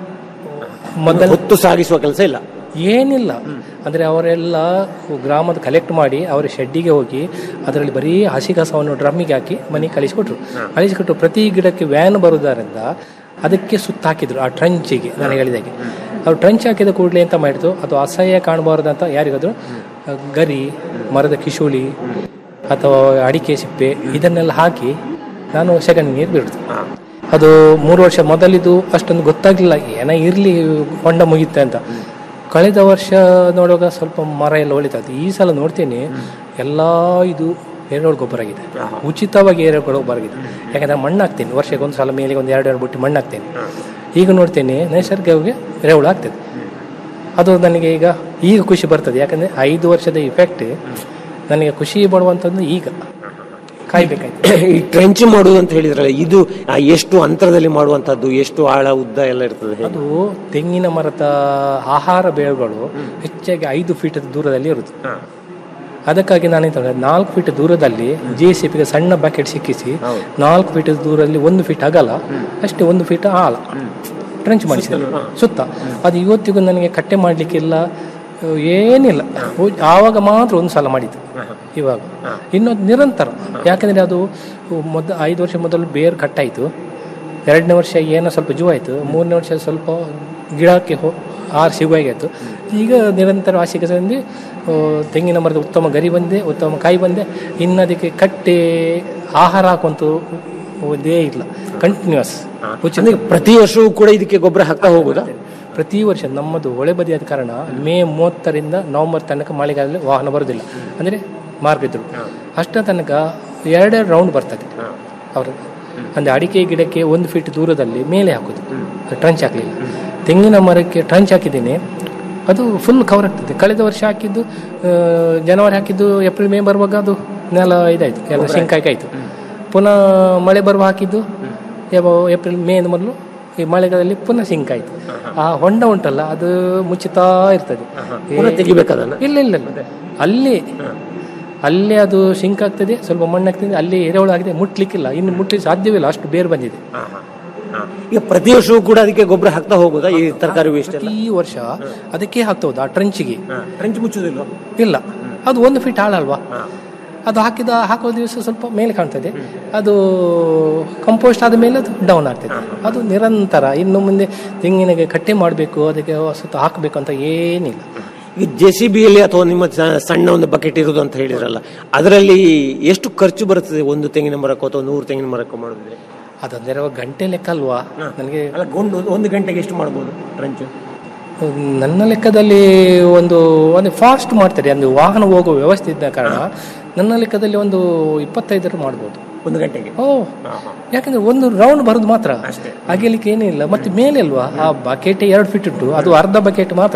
ಮೊದಲು ಹೊತ್ತು ಸಾಗಿಸುವ ಕೆಲಸ ಇಲ್ಲ ಏನಿಲ್ಲ ಅಂದರೆ ಅವರೆಲ್ಲ ಗ್ರಾಮದ ಕಲೆಕ್ಟ್ ಮಾಡಿ ಅವರ ಶೆಡ್ಡಿಗೆ ಹೋಗಿ ಅದರಲ್ಲಿ ಬರೀ ಹಸಿ ಕಸವನ್ನು ಡ್ರಮ್ಮಿಗೆ ಹಾಕಿ ಮನೆಗೆ ಕಳಿಸಿಕೊಟ್ರು ಕಳಿಸಿಕೊಟ್ರು ಪ್ರತಿ ಗಿಡಕ್ಕೆ ವ್ಯಾನ್ ಬರುವುದರಿಂದ ಅದಕ್ಕೆ ಸುತ್ತ ಹಾಕಿದ್ರು ಆ ಟ್ರಂಚಿಗೆ ನಾನು ಹೇಳಿದಾಗೆ ಅವ್ರು ಟ್ರಂಚ್ ಹಾಕಿದ ಕೂಡಲೇ ಎಂತ ಮಾಡಿದ್ರು ಅದು ಅಸಹ್ಯ ಕಾಣಬಾರ್ದಂತ ಯಾರಿಗಾದ್ರು ಆ, ಗರಿ ಮರದ ಕಿಶುಳಿ ಅಥವಾ ಅಡಿಕೆ ಸಿಪ್ಪೆ ಇದನ್ನೆಲ್ಲ ಹಾಕಿ ನಾನು ಸೆಗಣಿ ನೀರು ಬಿಡುದು ಅದು ಮೂರು ವರ್ಷ ಮೊದಲಿದು ಅಷ್ಟೊಂದು ಗೊತ್ತಾಗಲಿಲ್ಲ ಏನೋ ಇರಲಿ ಹೊಂಡ ಮುಗಿತೆ ಅಂತ ಕಳೆದ ವರ್ಷ ನೋಡುವಾಗ ಸ್ವಲ್ಪ ಮರ ಎಲ್ಲ ಒಳಿತಾಯ್ತು ಈ ಸಲ ನೋಡ್ತೇನೆ ಎಲ್ಲ ಇದು ಎರೆಹುಳು ಗೊಬ್ಬರ ಆಗಿದೆ ಉಚಿತವಾಗಿ ಎರೆಹುಳು ಗೊಬ್ಬರ ಆಗಿದೆ ಯಾಕಂದ್ರೆ ಮಣ್ಣು ಹಾಕ್ತೇನೆ ವರ್ಷಕ್ಕೆ ಒಂದು ಸಲ ಮೇಲೆ ಒಂದು ಎರಡು ಎರಡು ಬುಟ್ಟಿ ಮಣ್ಣು ಹಾಕ್ತೇನೆ ಈಗ ನೋಡ್ತೇನೆ ನೈಸರ್ಗಿಕವಾಗಿ ಎರೆಹುಳು ಆಗ್ತದೆ ಅದು ನನಗೆ ಈಗ ಈಗ ಖುಷಿ ಬರ್ತದೆ ಯಾಕಂದ್ರೆ ಐದು ವರ್ಷದ ಇಫೆಕ್ಟ್ ನನಗೆ ಖುಷಿ ಪಡುವಂಥದ್ದು ಈಗ ಕಾಯ್ಬೇಕಾಯ್ತು ಈ ಟ್ರೆಂಚ್ ಮಾಡುವುದು ಅಂತ ಹೇಳಿದ್ರಲ್ಲ ಇದು ಆ, ಎಷ್ಟು ಅಂತರದಲ್ಲಿ ಮಾಡುವಂತದ್ದು ಎಷ್ಟು ಆಳ ಉದ್ದ ಎಲ್ಲ ಇರ್ತದೆ ಹೇಗೆ? ಅದು ತೆಂಗಿನ ಮರದ ಆಹಾರ ಬೇರುಗಳು ಹೆಚ್ಚಾಗಿ ಐದು ಫೀಟ್ ದೂರದಲ್ಲಿ ಇರುವುದು ಅದಕ್ಕಾಗಿ ನಾನು ಎಂತ ಮಾಡಿದೆ, ನಾಲ್ಕು ಫೀಟ್ ದೂರದಲ್ಲಿ ಜೆ ಸಿ ಪಿಗೆ ಸಣ್ಣ ಬಕೆಟ್ ಸಿಕ್ಕಿಸಿ ನಾಲ್ಕು ಫೀಟ್ ದೂರದಲ್ಲಿ ಒಂದು ಫೀಟ್ ಅಗಲ ಅಷ್ಟೇ ಒಂದು ಫೀಟ್ ಆಳ ಟ್ರೆಂಚ್ ಮಾಡಿಸಿದೆ ಸುತ್ತ ಅದು ಇವತ್ತಿಗೂ ನನಗೆ ಕಟ್ಟೆ ಮಾಡಲಿಕ್ಕಿಲ್ಲ ಏನಿಲ್ಲ ಹೋ- ಆವಾಗ ಮಾತ್ರ ಒಂದು ಸಲ ಮಾಡಿದ್ದು ಇವಾಗ ಇನ್ನೊಂದು ನಿರಂತರ ಯಾಕಂದ್ರೆ ಅದು ಮೊದ ಐದು ವರ್ಷ ಮೊದಲು ಬೇರು ಕಟ್ಟಾಯಿತು ಎರಡನೇ ವರ್ಷ ಏನೋ ಸ್ವಲ್ಪ ಜೂ ಆಯಿತು ಮೂರನೇ ವರ್ಷ ಸ್ವಲ್ಪ ಗಿಡಕ್ಕೆ ಹೋ ಆರು ಸಿಗುವಾಗಾಯಿತು ಈಗ ನಿರಂತರ ಆಶಿಕದಿಂದ ತೆಂಗಿನ ಮರದ ಉತ್ತಮ ಗರಿ ಬಂದೆ ಉತ್ತಮ ಕಾಯಿ ಬಂದೆ ಇನ್ನು ಅದಕ್ಕೆ ಕಟ್ಟೆ ಆಹಾರ ಹಾಕುವಂತೂ ಇದೇ ಇಲ್ಲ ಕಂಟಿನ್ಯೂಸ್ ಅಂದ್ರೆ ಪ್ರತಿ ವರ್ಷವೂ ಕೂಡ ಇದಕ್ಕೆ ಗೊಬ್ಬರ ಹಾಕ್ತಾ ಹೋಗುದಾ ಪ್ರತಿ ವರ್ಷ ನಮ್ಮದು ಹೊಳೆ ಬದಿಯಾದ ಕಾರಣ ಮೇ ಮೂವತ್ತರಿಂದ ನವೆಂಬರ್ ತನಕ ಮಳೆಗಾಲದಲ್ಲಿ ವಾಹನ ಬರುವುದಿಲ್ಲ ಅಂದರೆ ಮಾರ್ಗ ಇದ್ರು ಅಷ್ಟ ತನಕ ಎರಡೆರಡು ರೌಂಡ್ ಬರ್ತದೆ ಅವರು ಅಂದರೆ ಅಡಿಕೆ ಗಿಡಕ್ಕೆ ಒಂದು ಫೀಟ್ ದೂರದಲ್ಲಿ ಮೇಲೆ ಹಾಕೋದು ಟ್ರಂಚ್ ಹಾಕಲಿಲ್ಲ ತೆಂಗಿನ ಮರಕ್ಕೆ ಟ್ರಂಚ್ ಹಾಕಿದ್ದೀನಿ ಅದು ಫುಲ್ ಕವರ್ ಆಗ್ತದೆ ಕಳೆದ ವರ್ಷ ಹಾಕಿದ್ದು ಆ, ಜನವರಿ ಹಾಕಿದ್ದು ಏಪ್ರಿಲ್ ಮೇ ಬರುವಾಗ ಅದು ನೆಲ ಇದಾಯಿತು ಎಲ್ಲ ಸಿಂಕಾಯ್ಕೆ ಆಯಿತು ಪುನಃ ಮಳೆ ಬರುವ ಹಾಕಿದ್ದು ಯಾವ- ಏಪ್ರಿಲ್ ಮೇ ಮೊದಲು ಈ ಮಳೆಗಾಲದಲ್ಲಿ ಪುನಃ ಸಿಂಕ್ ಆಯ್ತು ಆ ಹೊಂಡ ಉಂಟಲ್ಲ ಅದು ಮುಚ್ಚುತ್ತಾ ಇರ್ತದೆ ಪುನಃ ತೆಗಿಬೇಕದನ್ನ? ಇಲ್ಲ ಇಲ್ಲ ಇಲ್ಲ ಅಲ್ಲಿ ಅಲ್ಲೇ ಅದು ಸಿಂಕ್ ಆಗ್ತದೆ ಸ್ವಲ್ಪ ಮಣ್ಣು ಆಗ್ತದೆ ಅಲ್ಲಿ ಎರೆಹುಳು ಆಗಿದೆ ಮುಟ್ಲಿಕ್ಕಿಲ್ಲ ಇನ್ನು ಮುಟ್ಲಿಕ್ಕೆ ಸಾಧ್ಯವಿಲ್ಲ ಅಷ್ಟು ಬೇರು ಬಂದಿದೆ ಈಗ ಪ್ರತಿ ವರ್ಷವೂ ಕೂಡ ಅದಕ್ಕೆ ಗೊಬ್ಬರ ಹಾಕ್ತಾ ಹೋಗುದಾ ಈ ತರಕಾರಿ ವೇಸ್ಟ್ ಎಲ್ಲ ಈ ವರ್ಷ ಅದಕ್ಕೆ ಹಾಕ್ತಾ ಹೋದ ಆ ಟ್ರಂಚಿಗೆ ಟ್ರೆಂಚ್ ಮುಚ್ಚುದಿಲ್ಲ ಇಲ್ಲ ಅದು ಒಂದು ಫೀಟ್ ಆಳಲ್ವಾ ಅದು ಹಾಕಿದ ಹಾಕೋ ದಿವಸ ಸ್ವಲ್ಪ ಮೇಲೆ ಕಾಣ್ತದೆ ಅದು ಕಂಪೋಸ್ಟ್ ಆದ ಮೇಲೆ ಅದು ಡೌನ್ ಆಗ್ತದೆ ಅದು ನಿರಂತರ ಇನ್ನು ಮುಂದೆ ತೆಂಗಿನಗೆ ಕಟ್ಟೆ ಮಾಡಬೇಕು ಅದಕ್ಕೆ ಸುತ್ತ ಹಾಕಬೇಕು ಅಂತ ಏನಿಲ್ಲ ಈ ಜೆ ಸಿ ಬಿಯಲ್ಲಿ ಅಥವಾ ನಿಮ್ಮ ಸ- ಸಣ್ಣ ಒಂದು ಬಕೆಟ್ ಇರುವುದು ಅಂತ ಹೇಳಿದ್ರಲ್ಲ ಅದರಲ್ಲಿ ಎಷ್ಟು ಖರ್ಚು ಬರುತ್ತದೆ ಒಂದು ತೆಂಗಿನ ಮರಕ್ಕೋ ಅಥವಾ ನೂರು ತೆಂಗಿನ ಮರಕ್ಕೋ ಮಾಡಿದ್ರೆ ಅದಂದ್ರೆ ಗಂಟೆ ಲೆಕ್ಕ ಅಲ್ವಾ ನನಗೆ ಅಲ್ಲ ಒಂದು ಒಂದು ಗಂಟೆಗೆ ಎಷ್ಟು ಮಾಡ್ಬೋದು ಟ್ರಂಚ್ ನನ್ನ ಲೆಕ್ಕದಲ್ಲಿ ಒಂದು ಒಂದು ಫಾಸ್ಟ್ ಮಾಡ್ತಾರೆ ಅಂದ್ರೆ ವಾಹನ ಹೋಗುವ ವ್ಯವಸ್ಥೆ ಇದ್ದ ಕಾರಣ ನನ್ನ ಲೆಕ್ಕದಲ್ಲಿ ಒಂದು ಇಪ್ಪತ್ತೈದರ ಮಾಡ್ಬೋದು ಒಂದು ಗಂಟೆಗೆ ಓ ಯಾಕಂದ್ರೆ ಒಂದು ರೌಂಡ್ ಬರೋದು ಮಾತ್ರ ಅಗಿಲಿಕ್ಕೆ ಏನಿಲ್ಲ ಮತ್ತೆ ಮೇಲೆ ಅಲ್ವಾ ಆ ಬಕೆಟ್ ಎರಡು ಫೀಟ್ ಉಂಟು ಅದು ಅರ್ಧ ಬಕೆಟ್ ಮಾತ್ರ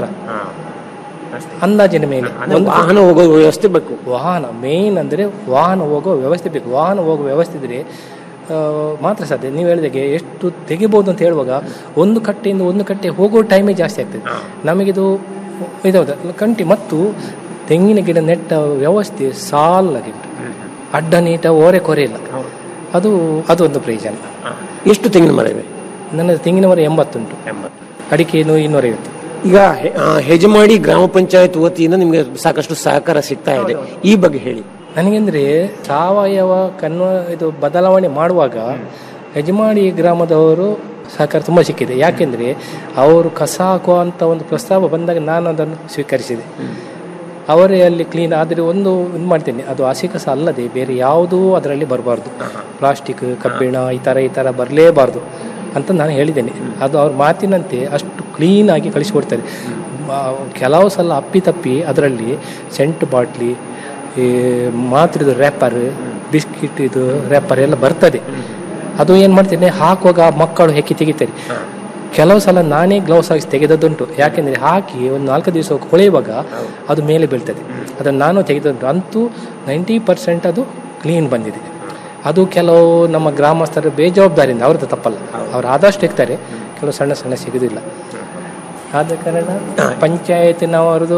ಅಂದಾಜಿನ ಮೇಲೆ ಒಂದು ವಾಹನ ಹೋಗೋ ವ್ಯವಸ್ಥೆ ಬೇಕು ವಾಹನ ಮೇನ್ ಅಂದ್ರೆ ವಾಹನ ಹೋಗೋ ವ್ಯವಸ್ಥೆ ಬೇಕು ವಾಹನ ಹೋಗೋ ವ್ಯವಸ್ಥೆ ಇದ್ರೆ ಆ, ಮಾತ್ರ ಸಾಧ್ಯ ನೀವು ಹೇಳಿದಾಗೆ ಎಷ್ಟು ತೆಗಿಬೋದು ಅಂತ ಹೇಳುವಾಗ ಒಂದು ಕಟ್ಟೆಯಿಂದ ಒಂದು ಕಟ್ಟೆ ಹೋಗೋ ಟೈಮೇ ಜಾಸ್ತಿ ಆಗ್ತದೆ ನಮಗಿದು ಇದೌದ ಕಂಟಿ ಮತ್ತು ತೆಂಗಿನ ಗಿಡ ನೆಟ್ಟ ವ್ಯವಸ್ಥೆ ಸಾಲಾಗಿ ಉಂಟು ಅಡ್ಡ ನೀಟ ಓರೆ ಕೊರೆ ಇಲ್ಲ ಅದು ಅದೊಂದು ಪ್ರಯೋಜನ ಎಷ್ಟು ತೆಂಗಿನ ಮರ ಇವೆ ನನ್ನ ತೆಂಗಿನ ಮರ ಎಂಬತ್ತುಂಟು ಅಡಿಕೆನು ಇನ್ನೂರೈವತ್ತು ಈಗ ಹೆ- ಆ, ಹೆಜಮಾಡಿ ಗ್ರಾಮ ಪಂಚಾಯತ್ ವತಿಯಿಂದ ನಿಮಗೆ ಸಾಕಷ್ಟು ಸಹಕಾರ ಸಿಗ್ತಾ ಇದೆ ಈ ಬಗ್ಗೆ ಹೇಳಿ ನನಗೆಂದ್ರೆ ಸಾವಯವ ಕನ್ವ ಇದು ಬದಲಾವಣೆ ಮಾಡುವಾಗ ಯಜಮಾಡಿ ಗ್ರಾಮದವರು ಸಹಕಾರ ತುಂಬ ಸಿಕ್ಕಿದೆ ಯಾಕೆಂದ್ರೆ ಅವರು ಕಸ ಹಾಕುವಂತ ಒಂದು ಪ್ರಸ್ತಾವ ಬಂದಾಗ ನಾನು ಅದನ್ನು ಸ್ವೀಕರಿಸಿದೆ ಅವರೇ ಅಲ್ಲಿ ಕ್ಲೀನ್ ಆದರೆ ಒಂದು ಇದು ಮಾಡ್ತೇನೆ ಅದು ಹಸಿ ಕಸ ಅಲ್ಲದೆ ಬೇರೆ ಯಾವುದೂ ಅದರಲ್ಲಿ ಬರಬಾರ್ದು ಪ್ಲಾಸ್ಟಿಕ್ ಕಬ್ಬಿಣ ಈ ಥರ ಈ ಥರ ಬರಲೇಬಾರ್ದು ಅಂತ ನಾನು ಹೇಳಿದ್ದೇನೆ ಅದು ಅವ್ರ ಮಾತಿನಂತೆ ಅಷ್ಟು ಕ್ಲೀನಾಗಿ ಕಳಿಸಿಕೊಡ್ತಾರೆ ಆ, ಕೆಲವು ಸಲ ಅಪ್ಪಿತಪ್ಪಿ ಅದರಲ್ಲಿ ಸೆಂಟ್ ಬಾಟ್ಲಿ ಈ ಮಾತ್ರಿದು ರ್ಯಾಪರ್ ಬಿಸ್ಕಿಟ್ ಇದು ರ್ಯಾಪರ್ ಎಲ್ಲ ಬರ್ತದೆ ಅದು ಏನು ಮಾಡ್ತೇನೆ ಹಾಕುವಾಗ ಮಕ್ಕಳು ಹೆಕ್ಕಿ ತೆಗಿತಾರೆ ಕೆಲವು ಸಲ ನಾನೇ ಗ್ಲೌಸ್ ಹಾಕಿ ತೆಗೆದದ್ದುಂಟು ಯಾಕೆಂದರೆ ಹಾಕಿ ಒಂದು ನಾಲ್ಕು ದಿವಸ ಕೊಳೆಯುವಾಗ ಅದು ಮೇಲೆ ಬೀಳ್ತದೆ ಅದನ್ನು ನಾನು ತೆಗೆದದ್ದು ಅಂತೂ ನೈಂಟಿ ಪರ್ಸೆಂಟ್ ಅದು ಕ್ಲೀನ್ ಬಂದಿದೆ ಅದು ಕೆಲವು ನಮ್ಮ ಗ್ರಾಮಸ್ಥರ ಬೇಜವಾಬ್ದಾರಿಯಿಂದ ಅವ್ರದ್ದು ತಪ್ಪಲ್ಲ ಅವ್ರು ಆದಷ್ಟು ಇರ್ತಾರೆ ಕೆಲವು ಸಣ್ಣ ಸಣ್ಣ ಸಿಗುದಿಲ್ಲ ಆದ ಕಾರಣ ಪಂಚಾಯತಿನವರದು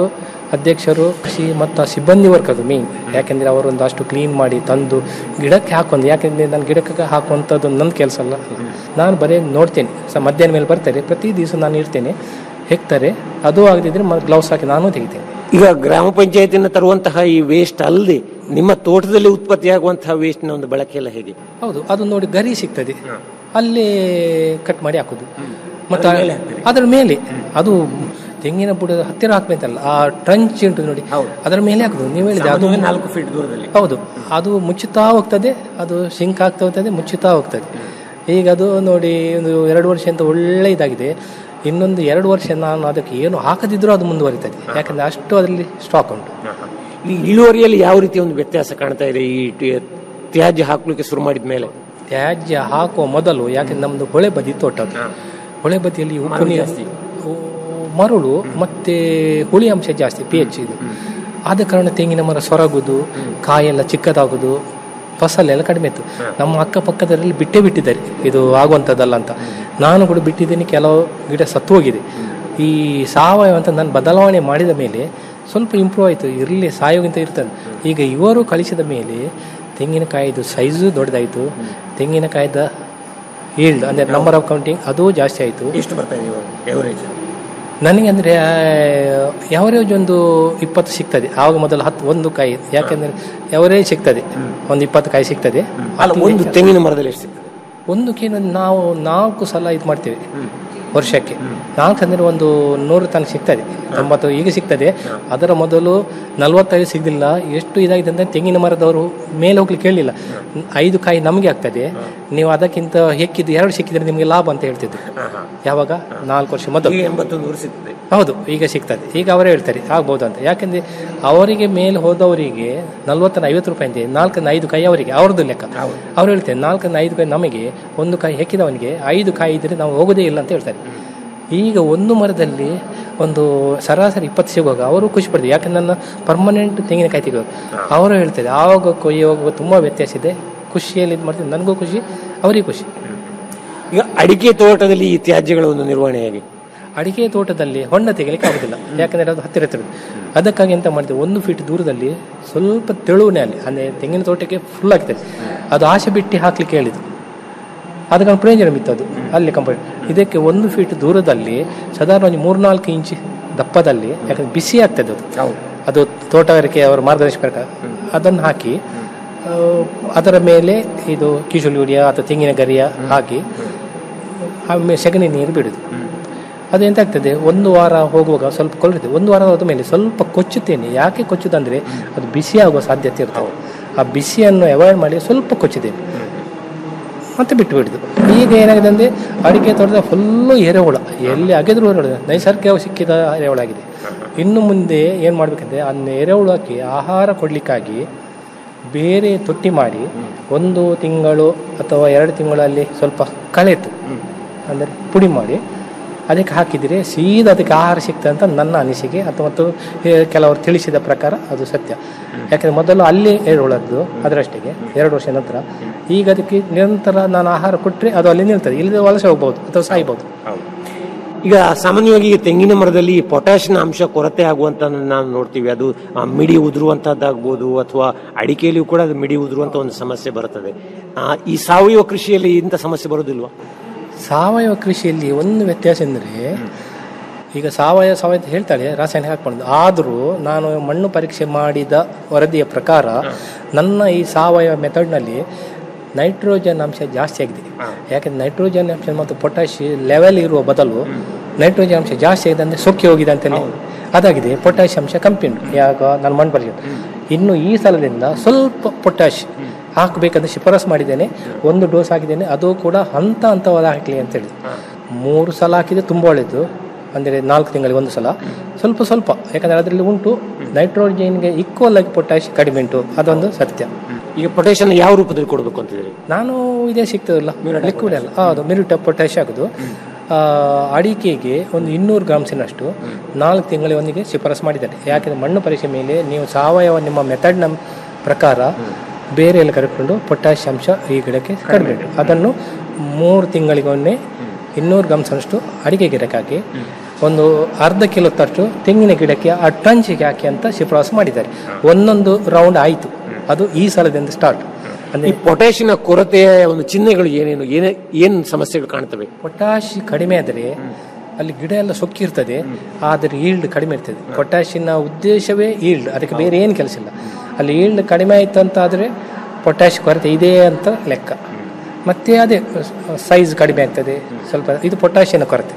ಅಧ್ಯಕ್ಷರು ಕೃಷಿ ಮತ್ತು ಸಿಬ್ಬಂದಿ ವರ್ಕ್ ಅದು ಮೇನ್ ಯಾಕೆಂದರೆ ಅವರೊಂದು ಅಷ್ಟು ಕ್ಲೀನ್ ಮಾಡಿ ತಂದು ಗಿಡಕ್ಕೆ ಹಾಕೊಂಡು ಯಾಕೆಂದರೆ ನಾನು ಗಿಡಕ್ಕೆ ಹಾಕುವಂಥದ್ದು ನನ್ನ ಕೆಲಸ ಅಲ್ಲ ನಾನು ಬರೀ ನೋಡ್ತೇನೆ ಸ ಮಧ್ಯಾಹ್ನ ಮೇಲೆ ಬರ್ತಾರೆ ಪ್ರತಿ ದಿವಸ ನಾನು ಇರ್ತೇನೆ ಹೆಕ್ತಾರೆ ಅದು ಆಗದಿದ್ರೆ ಗ್ಲೌಸ್ ಹಾಕಿ ನಾನು ತೆಗಿತೇನೆ ಈಗ ಗ್ರಾಮ ಪಂಚಾಯತಿನ ತರುವಂತಹ ಈ ವೇಸ್ಟ್ ಅಲ್ಲದೆ ನಿಮ್ಮ ತೋಟದಲ್ಲಿ ಉತ್ಪತ್ತಿಯಾಗುವಂತಹ ವೇಸ್ಟ್ ನ ಒಂದು ಬಳಕೆ ಎಲ್ಲ ಹೇಗೆ ಹೌದು ಅದು ನೋಡಿ ಗರಿ ಸಿಗ್ತದೆ ಅಲ್ಲೇ ಕಟ್ ಮಾಡಿ ಹಾಕೋದು ಮತ್ತು ಅದರ ಮೇಲೆ ಅದು ತೆಂಗಿನ ಬುಡದ ಹತ್ತಿರ ಹಾಕ್ಬೇಕಲ್ಲ ಆ ಟ್ರಂಚ್ ಉಂಟು ನೋಡಿ ಅದರ ಮೇಲೆ ಹಾಕುದು ನೀವು ಹೇಳಿದ ಅದು ಸಾಮಾನ್ಯವಾಗಿ ನಾಲ್ಕು ಫೀಟ್ ದೂರದಲ್ಲಿ ಹೌದು ಅದು ಮುಚ್ಚುತ್ತಾ ಹೋಗ್ತದೆ ಅದು ಸಿಂಕ್ ಆಗ್ತಾ ಹೋಗ್ತದೆ ಮುಚ್ಚುತ್ತಾ ಹೋಗ್ತದೆ ಈಗ ಅದು ನೋಡಿ ಒಂದು ಎರಡು ವರ್ಷ ಅಂತ ಒಳ್ಳೆ ಇದಾಗಿದೆ ಇನ್ನೊಂದು ಎರಡು ವರ್ಷ ನಾನು ಅದಕ್ಕೆ ಏನು ಹಾಕದಿದ್ರೂ ಅದು ಮುಂದುವರಿತದೆ ಯಾಕಂದ್ರೆ ಅಷ್ಟು ಅದರಲ್ಲಿ ಸ್ಟಾಕ್ ಉಂಟು ಈ ಇಳುವರಿಯಲ್ಲಿ ಯಾವ ರೀತಿಯ ಒಂದು ವ್ಯತ್ಯಾಸ ಕಾಣ್ತಾ ಇದೆ ಈ ಟಿ- ತ್ಯಾಜ್ಯ ಹಾಕ್ಲಿಕ್ಕೆ ಶುರು ಮಾಡಿದ ಮೇಲೆ ತ್ಯಾಜ್ಯ ಹಾಕುವ ಮೊದಲು ಯಾಕಂದ್ರೆ ನಮ್ದು ಹೊಳೆ ಬದಿ ತೋಟ ಅದು ಹೊಳೆ ಬದಿಯಲ್ಲಿ ಉಪ್ಪು ನೀರು ಮರಳು ಮತ್ತೆ ಹುಳಿ ಅಂಶ ಜಾಸ್ತಿ ಪಿ ಎಚ್ ಇದು ಆದ ಕಾರಣ ತೆಂಗಿನ ಮರ ಸೊರಗುದು ಕಾಯೆಲ್ಲ ಚಿಕ್ಕದಾಗುದು ಫಸಲೆಲ್ಲ ಕಡಿಮೆ ಇತ್ತು ನಮ್ಮ ಅಕ್ಕಪಕ್ಕದಲ್ಲಿ ಬಿಟ್ಟೇ ಬಿಟ್ಟಿದ್ದಾರೆ ಇದು ಆಗುವಂಥದ್ದಲ್ಲ ಅಂತ ನಾನು ಕೂಡ ಬಿಟ್ಟಿದ್ದೀನಿ ಕೆಲವು ಗಿಡ ಸತ್ತು ಹೋಗಿದೆ ಈ ಸಾವಯವ ಅಂತ ನಾನು ಬದಲಾವಣೆ ಮಾಡಿದ ಮೇಲೆ ಸ್ವಲ್ಪ ಇಂಪ್ರೂವ್ ಆಯಿತು ಇರಲಿ ಸಾಯೋಗಿಂತ ಇರ್ತದೆ ಈಗ ಇವರು ಕಳಿಸಿದ ಮೇಲೆ ತೆಂಗಿನಕಾಯಿದು ಸೈಜು ದೊಡ್ಡದಾಯಿತು ತೆಂಗಿನಕಾಯ್ದ ಈಲ್ಡ್ ಅಂದರೆ ನಂಬರ್ ಆಫ್ ಕೌಂಟಿಂಗ್ ಅದು ಜಾಸ್ತಿ ಆಯಿತು ಎಷ್ಟು ಬರ್ತಾ ಇದೆ ಎವರೇಜ್ ನನಗೆ ಅಂದರೆ ಎವರೇಜ್ ಒಂದು ಇಪ್ಪತ್ತು ಸಿಗ್ತದೆ ಆವಾಗ ಮೊದಲು ಹತ್ತು ಒಂದು ಕಾಯಿ ಯಾಕೆಂದರೆ ಎವರೇಜ್ ಸಿಗ್ತದೆ ಒಂದು ಇಪ್ಪತ್ತು ಕಾಯಿ ಸಿಗ್ತದೆ ಅಲ್ಲ ಒಂದು ತೆಂಗಿನ ಮರದಲ್ಲಿ ಎಷ್ಟು ಸಿಗ್ತದೆ ಒಂದು ಕೇನು ನಾವು ನಾಲ್ಕು ಸಲ ಇದು ಮಾಡ್ತೇವೆ ವರ್ಷಕ್ಕೆ ನಾಲ್ಕು ಅಂದರೆ ಒಂದು ನೂರು ತನಕ ಸಿಗ್ತದೆ ತೊಂಬತ್ತು ಈಗ ಸಿಗ್ತದೆ ಅದರ ಮೊದಲು ನಲವತ್ತೈದು ಸಿಗಲಿಲ್ಲ ಎಷ್ಟು ಇದಾಗಿದೆ ಅಂದರೆ ತೆಂಗಿನ ಮರದವರು ಮೇಲೆ ಹೋಗ್ಲಿಕ್ಕೆ ಕೇಳಲಿಲ್ಲ ಐದು ಕಾಯಿ ನಮಗೆ ಆಗ್ತದೆ ನೀವು ಅದಕ್ಕಿಂತ ಹೆಕ್ಕಿದ್ದು ಎರಡು ಸಿಕ್ಕಿದ್ರೆ ನಿಮಗೆ ಲಾಭ ಅಂತ ಹೇಳ್ತಿದ್ರು ಯಾವಾಗ ನಾಲ್ಕು ವರ್ಷ ಮೊದಲು ಈಗ ಎಂಬತ್ತೊಂದು ನೂರು ಸಿಗ್ತದೆ ಹೌದು ಈಗ ಸಿಗ್ತದೆ ಈಗ ಅವರೇ ಹೇಳ್ತಾರೆ ಆಗ್ಬೋದು ಅಂತ ಯಾಕಂದ್ರೆ ಅವರಿಗೆ ಮೇಲೆ ಹೋದವರಿಗೆ ನಲ್ವತ್ತನ ಐವತ್ತು ರೂಪಾಯಿ ಅಂತೆ ನಾಲ್ಕನ ಐದು ಕಾಯಿ ಅವರಿಗೆ ಅವ್ರದ್ದು ಲೆಕ್ಕ ಅವ್ರು ಹೇಳ್ತಾರೆ ನಾಲ್ಕನ ಐದು ಕಾಯಿ ನಮಗೆ ಒಂದು ಕಾಯಿ ಹೆಕ್ಕಿದವನಿಗೆ ಐದು ಕಾಯಿ ಇದ್ರೆ ನಾವು ಹೋಗೋದೇ ಇಲ್ಲ ಅಂತ ಹೇಳ್ತಾರೆ ಈಗ ಒಂದು ಮರದಲ್ಲಿ ಒಂದು ಸರಾಸರಿ ಇಪ್ಪತ್ತು ಸಿಗುವಾಗ ಅವರು ಖುಷಿ ಪಡ್ತಾರೆ ಯಾಕಂದ್ರೆ ನನ್ನ ಪರ್ಮನೆಂಟ್ ತೆಂಗಿನಕಾಯಿ ತೆಗೆಯೋರು ಅವರು ಹೇಳ್ತಾರೆ ಆವಾಗ ಕೊಯ್ಯುವಾಗ ತುಂಬ ವ್ಯತ್ಯಾಸ ಇದೆ ಖುಷಿಯಲ್ಲಿ ಇದು ಮಾಡ್ತೀನಿ ನನಗೂ ಖುಷಿ ಅವರಿಗೂ ಖುಷಿ ಈಗ ಅಡಿಕೆ ತೋಟದಲ್ಲಿ ಈ ತ್ಯಾಜ್ಯಗಳ ಒಂದು ನಿರ್ವಹಣೆ ಹೇಗೆ ಅಡಿಕೆ ತೋಟದಲ್ಲಿ ಹೊಂಡ ತೆಗಿಲಿಕ್ಕೆ ಆಗುದಿಲ್ಲ ಯಾಕಂದ್ರೆ ಅದು ಹತ್ತಿರ ಹತ್ತಿರ ಅದಕ್ಕಾಗಿ ಎಂತ ಮಾಡ್ತೇವೆ ಒಂದು ಫೀಟ್ ದೂರದಲ್ಲಿ ಸ್ವಲ್ಪ ತೆಳುವನೆ ಅಲ್ಲಿ ಅಂದರೆ ತೆಂಗಿನ ತೋಟಕ್ಕೆ ಫುಲ್ ಆಗ್ತದೆ ಅದು ಆಸೆ ಬಿಟ್ಟು ಹಾಕ್ಲಿಕ್ಕೆ ಹೇಳಿದ್ದು ಅದಕ್ಕೆ ಪ್ರಯೋಜನ ಇತ್ತು ಅದು ಅಲ್ಲಿ ಕಂಪನಿ ಇದಕ್ಕೆ ಒಂದು ಫೀಟ್ ದೂರದಲ್ಲಿ ಸಾಧಾರಣ ಒಂದು ಮೂರ್ನಾಲ್ಕು ಇಂಚ್ ದಪ್ಪದಲ್ಲಿ ಯಾಕಂದ್ರೆ ಬಿಸಿ ಆಗ್ತದೆ ಅದು ಅದು ತೋಟಗಾರಿಕೆ ಅವರ ಮಾರ್ಗದರ್ಶನ ಪ್ರಕಾರ ಅದನ್ನು ಹಾಕಿ ಆ, ಅದರ ಮೇಲೆ ಇದು ಕಿಶುಲ್ ಯೂರಿಯಾ ಅಥವಾ ತೆಂಗಿನ ಗರಿಯ ಹಾಕಿ ಆಮೇಲೆ ಸಗಣಿ ನೀರು ಬಿಡುದು ಅದು ಎಂತ ಆಗ್ತದೆ ಒಂದು ವಾರ ಹೋಗುವಾಗ ಸ್ವಲ್ಪ ಕೊಲ್ಲಿದೆ ಒಂದು ವಾರ ಹೋದ ಮೇಲೆ ಸ್ವಲ್ಪ ಕೊಚ್ಚುತ್ತೇನೆ ಯಾಕೆ ಕೊಚ್ಚುದಂದ್ರೆ ಅದು ಬಿಸಿ ಆಗುವ ಸಾಧ್ಯತೆ ಇರ್ತವೆ ಆ ಬಿಸಿಯನ್ನು ಅವಾಯ್ಡ್ ಮಾಡಿ ಸ್ವಲ್ಪ ಕೊಚ್ಚಿದ್ದೇನೆ ಮತ್ತೆ ಬಿಟ್ಟು ಬಿಡುದು ಈಗ ಏನಾಗಿದೆ ಅಂದರೆ ಅಡಿಕೆ ತೋಟದ ಫುಲ್ಲು ಎರೆಹುಳ ಎಲ್ಲಿ ಅಗೆದ್ರು ಎರೆಹುಳ ನೈಸರ್ಗಿಕವಾಗಿ ಸಿಕ್ಕಿದ ಎರೆಹುಳ ಆಗಿದೆ ಇನ್ನು ಮುಂದೆ ಏನು ಮಾಡಬೇಕಂದ್ರೆ ಆ ಎರೆಹುಳಕ್ಕೆ ಆಹಾರ ಕೊಡಲಿಕ್ಕಾಗಿ ಬೇರೆ ತೊಟ್ಟಿ ಮಾಡಿ ಒಂದು ತಿಂಗಳು ಅಥವಾ ಎರಡು ತಿಂಗಳಲ್ಲಿ ಸ್ವಲ್ಪ ಕಳೆತು ಅಂದರೆ ಪುಡಿ ಮಾಡಿ ಅದಕ್ಕೆ ಹಾಕಿದರೆ ಸೀದಾ ಅದಕ್ಕೆ ಆಹಾರ ಸಿಗ್ತದೆ ಅಂತ ನನ್ನ ಅನಿಸಿಕೆ ಅಥವಾ ಮತ್ತು ಏ, ಕೆಲವರು ತಿಳಿಸಿದ ಪ್ರಕಾರ ಅದು ಸತ್ಯ ಯಾಕಂದರೆ ಮೊದಲು ಅಲ್ಲಿ ಎರೆಹುಳದ್ದು ಅದರಷ್ಟಿಗೆ ಎರಡು ವರ್ಷ ನಂತರ ಈಗ ಅದಕ್ಕೆ ನಿರಂತರ ನಾನು ಆಹಾರ ಕೊಟ್ಟರೆ ಅದು ಅಲ್ಲಿ ನಿಲ್ತದೆ ಇಲ್ಲದೆ ವಲಸೆ ಹೋಗ್ಬೋದು ಅಥವಾ ಸಾಯ್ಬೋದು ಈಗ ಸಾಮಾನ್ಯವಾಗಿ ಈ ತೆಂಗಿನ ಮರದಲ್ಲಿ ಪೊಟ್ಯಾಷಿಯಂ ಅಂಶ ಕೊರತೆ ಆಗುವಂತ ನಾವು ನೋಡ್ತೀವಿ ಅದು ಆ, ಮಿಡಿ ಉದುರುವಂತದ್ದಾಗ್ಬೋದು ಅಥವಾ ಅಡಿಕೆಯಲ್ಲಿಯೂ ಕೂಡ ಅದು ಮಿಡಿ ಉದುರುವಂತ ಒಂದು ಸಮಸ್ಯೆ ಬರುತ್ತದೆ ಆ, ಈ ಸಾವಯವ ಕೃಷಿಯಲ್ಲಿ ಇಂಥ ಸಮಸ್ಯೆ ಬರೋದಿಲ್ವಾ ಸಾವಯವ ಕೃಷಿಯಲ್ಲಿ ಒಂದು ವ್ಯತ್ಯಾಸ ಎಂದರೆ ಈಗ ಸಾವಯವ ಸಾವಯವ ಅಂತ ಹೇಳ್ತಾಳೆ ರಾಸಾಯನಿಕ ಹಾಕ್ಬಾರ್ದು ಆದರೂ ನಾನು ಮಣ್ಣು ಪರೀಕ್ಷೆ ಮಾಡಿದ ವರದಿಯ ಪ್ರಕಾರ ನನ್ನ ಈ ಸಾವಯವ ಮೆಥಡ್ನಲ್ಲಿ ನೈಟ್ರೋಜನ್ ಅಂಶ ಜಾಸ್ತಿ ಆಗಿದೆ ಯಾಕೆಂದ್ರೆ ನೈಟ್ರೋಜನ್ ಅಂಶ ಮತ್ತು ಪೊಟ್ಯಾಶಿ ಲೆವೆಲ್ ಇರುವ ಬದಲು ನೈಟ್ರೋಜನ್ ಅಂಶ ಜಾಸ್ತಿ ಆಗಿದೆ ಅಂದರೆ ಸೊಕ್ಕಿ ಹೋಗಿದೆ ಅಂತಲೇ ಅದಾಗಿದೆ ಪೊಟ್ಯಾಶ್ ಅಂಶ ಕಮ್ಮಿ ಉಂಟು ಯಾಕ ನಾನು ಮಣ್ಣು ಪರೀಕ್ಷೆ ಇನ್ನು ಈ ಸಲದಿಂದ ಸ್ವಲ್ಪ ಪೊಟ್ಯಾಶ್ ಹಾಕಬೇಕಂತ ಶಿಫಾರಸ್ ಮಾಡಿದ್ದೇನೆ ಒಂದು ಡೋಸ್ ಹಾಕಿದ್ದೇನೆ ಅದು ಕೂಡ ಹಂತ ಹಂತವಾದ ಹಾಕಲಿ ಅಂತೇಳಿ ಮೂರು ಸಲ ಹಾಕಿದ್ರೆ ತುಂಬ ಒಳ್ಳೆಯದು ಅಂದರೆ ನಾಲ್ಕು ತಿಂಗಳಿಗೆ ಒಂದು ಸಲ ಸ್ವಲ್ಪ ಸ್ವಲ್ಪ ಯಾಕಂದರೆ ಅದರಲ್ಲಿ ಉಂಟು ನೈಟ್ರೋಜನ್ಗೆ ಈಕ್ವಲ್ ಆಗಿ ಪೊಟ್ಯಾಶ್ ಕಡಿಮೆ ಉಂಟು ಅದೊಂದು ಸತ್ಯ ಈಗ ಪೊಟ್ಯಾಷಿಯಂ ಯಾವ ರೂಪದಲ್ಲಿ ಕೊಡಬೇಕು ಅಂತಿದ್ದೀರಿ ನಾನು ಇದೇ ಸಿಗ್ತದಲ್ಲ ಲಿಕ್ವಿಡ್ ಅಲ್ಲ ಹೌದು ಮಿರಿಟ ಪೊಟ್ಯಾಶ್ ಆಗೋದು ಆ, ಅಡಿಕೆಗೆ ಒಂದು ಇನ್ನೂರು ಗ್ರಾಮ್ಸಿನಷ್ಟು ನಾಲ್ಕು ತಿಂಗಳಿಗೊಂದಿಗೆ ಶಿಫಾರಸ್ ಮಾಡಿದ್ದಾರೆ ಯಾಕೆಂದರೆ ಮಣ್ಣು ಪರೀಕ್ಷೆ ಮೇಲೆ ನೀವು ಸಾವಯವ ನಿಮ್ಮ ಮೆಥಡ್ನ ಪ್ರಕಾರ ಬೇರೆ ಎಲ್ಲ ಕರೆದುಕೊಂಡು ಪೊಟ್ಯಾಶ್ ಅಂಶ ಈ ಗಿಡಕ್ಕೆ ಕಡಿಮೆ ಉಂಟು ಅದನ್ನು ಮೂರು ತಿಂಗಳಿಗೊಮ್ಮೆ ಇನ್ನೂರು ಗ್ರಾಮ್ಸಷ್ಟು ಅಡಿಕೆ ಗಿಡಕ್ಕೆ ಹಾಕಿ ಒಂದು ಅರ್ಧ ಕಿಲೋ ತಟ್ಟು ತೆಂಗಿನ ಗಿಡಕ್ಕೆ ಆ ಟ್ರಂಚಿಗೆ ಹಾಕಿ ಅಂತ ಶಿಫಾರಸು ಮಾಡಿದ್ದಾರೆ ಒಂದೊಂದು ರೌಂಡ್ ಆಯಿತು ಅದು ಈ ಸಲದಿಂದ ಸ್ಟಾರ್ಟ್ ಈ ಪೊಟ್ಯಾಷಿಯಂ ಕೊರತೆಯ ಒಂದು ಚಿಹ್ನೆಗಳು ಏನೇನು ಏನೇ ಏನ್ ಸಮಸ್ಯೆಗಳು ಕಾಣ್ತವೆ ಪೊಟ್ಯಾಶ್ ಕಡಿಮೆ ಆದರೆ ಅಲ್ಲಿ ಗಿಡ ಎಲ್ಲ ಸೊಕ್ಕಿರ್ತದೆ ಆದರೆ ಈಲ್ಡ್ ಕಡಿಮೆ ಇರ್ತದೆ ಪೊಟ್ಯಾಶಿನ ಉದ್ದೇಶವೇ ಈಲ್ಡ್ ಅದಕ್ಕೆ ಬೇರೆ ಏನು ಕೆಲಸ ಇಲ್ಲ ಅಲ್ಲಿ ಈಲ್ಡ್ ಕಡಿಮೆ ಆಯಿತು ಅಂತ ಆದರೆ ಪೊಟ್ಯಾಶ್ ಕೊರತೆ ಇದೆ ಅಂತ ಲೆಕ್ಕ ಮತ್ತೆ ಅದೇ ಸೈಜ್ ಕಡಿಮೆ ಆಗ್ತದೆ ಸ್ವಲ್ಪ ಇದು ಪೊಟ್ಯಾಶಿಯನ ಕೊರತೆ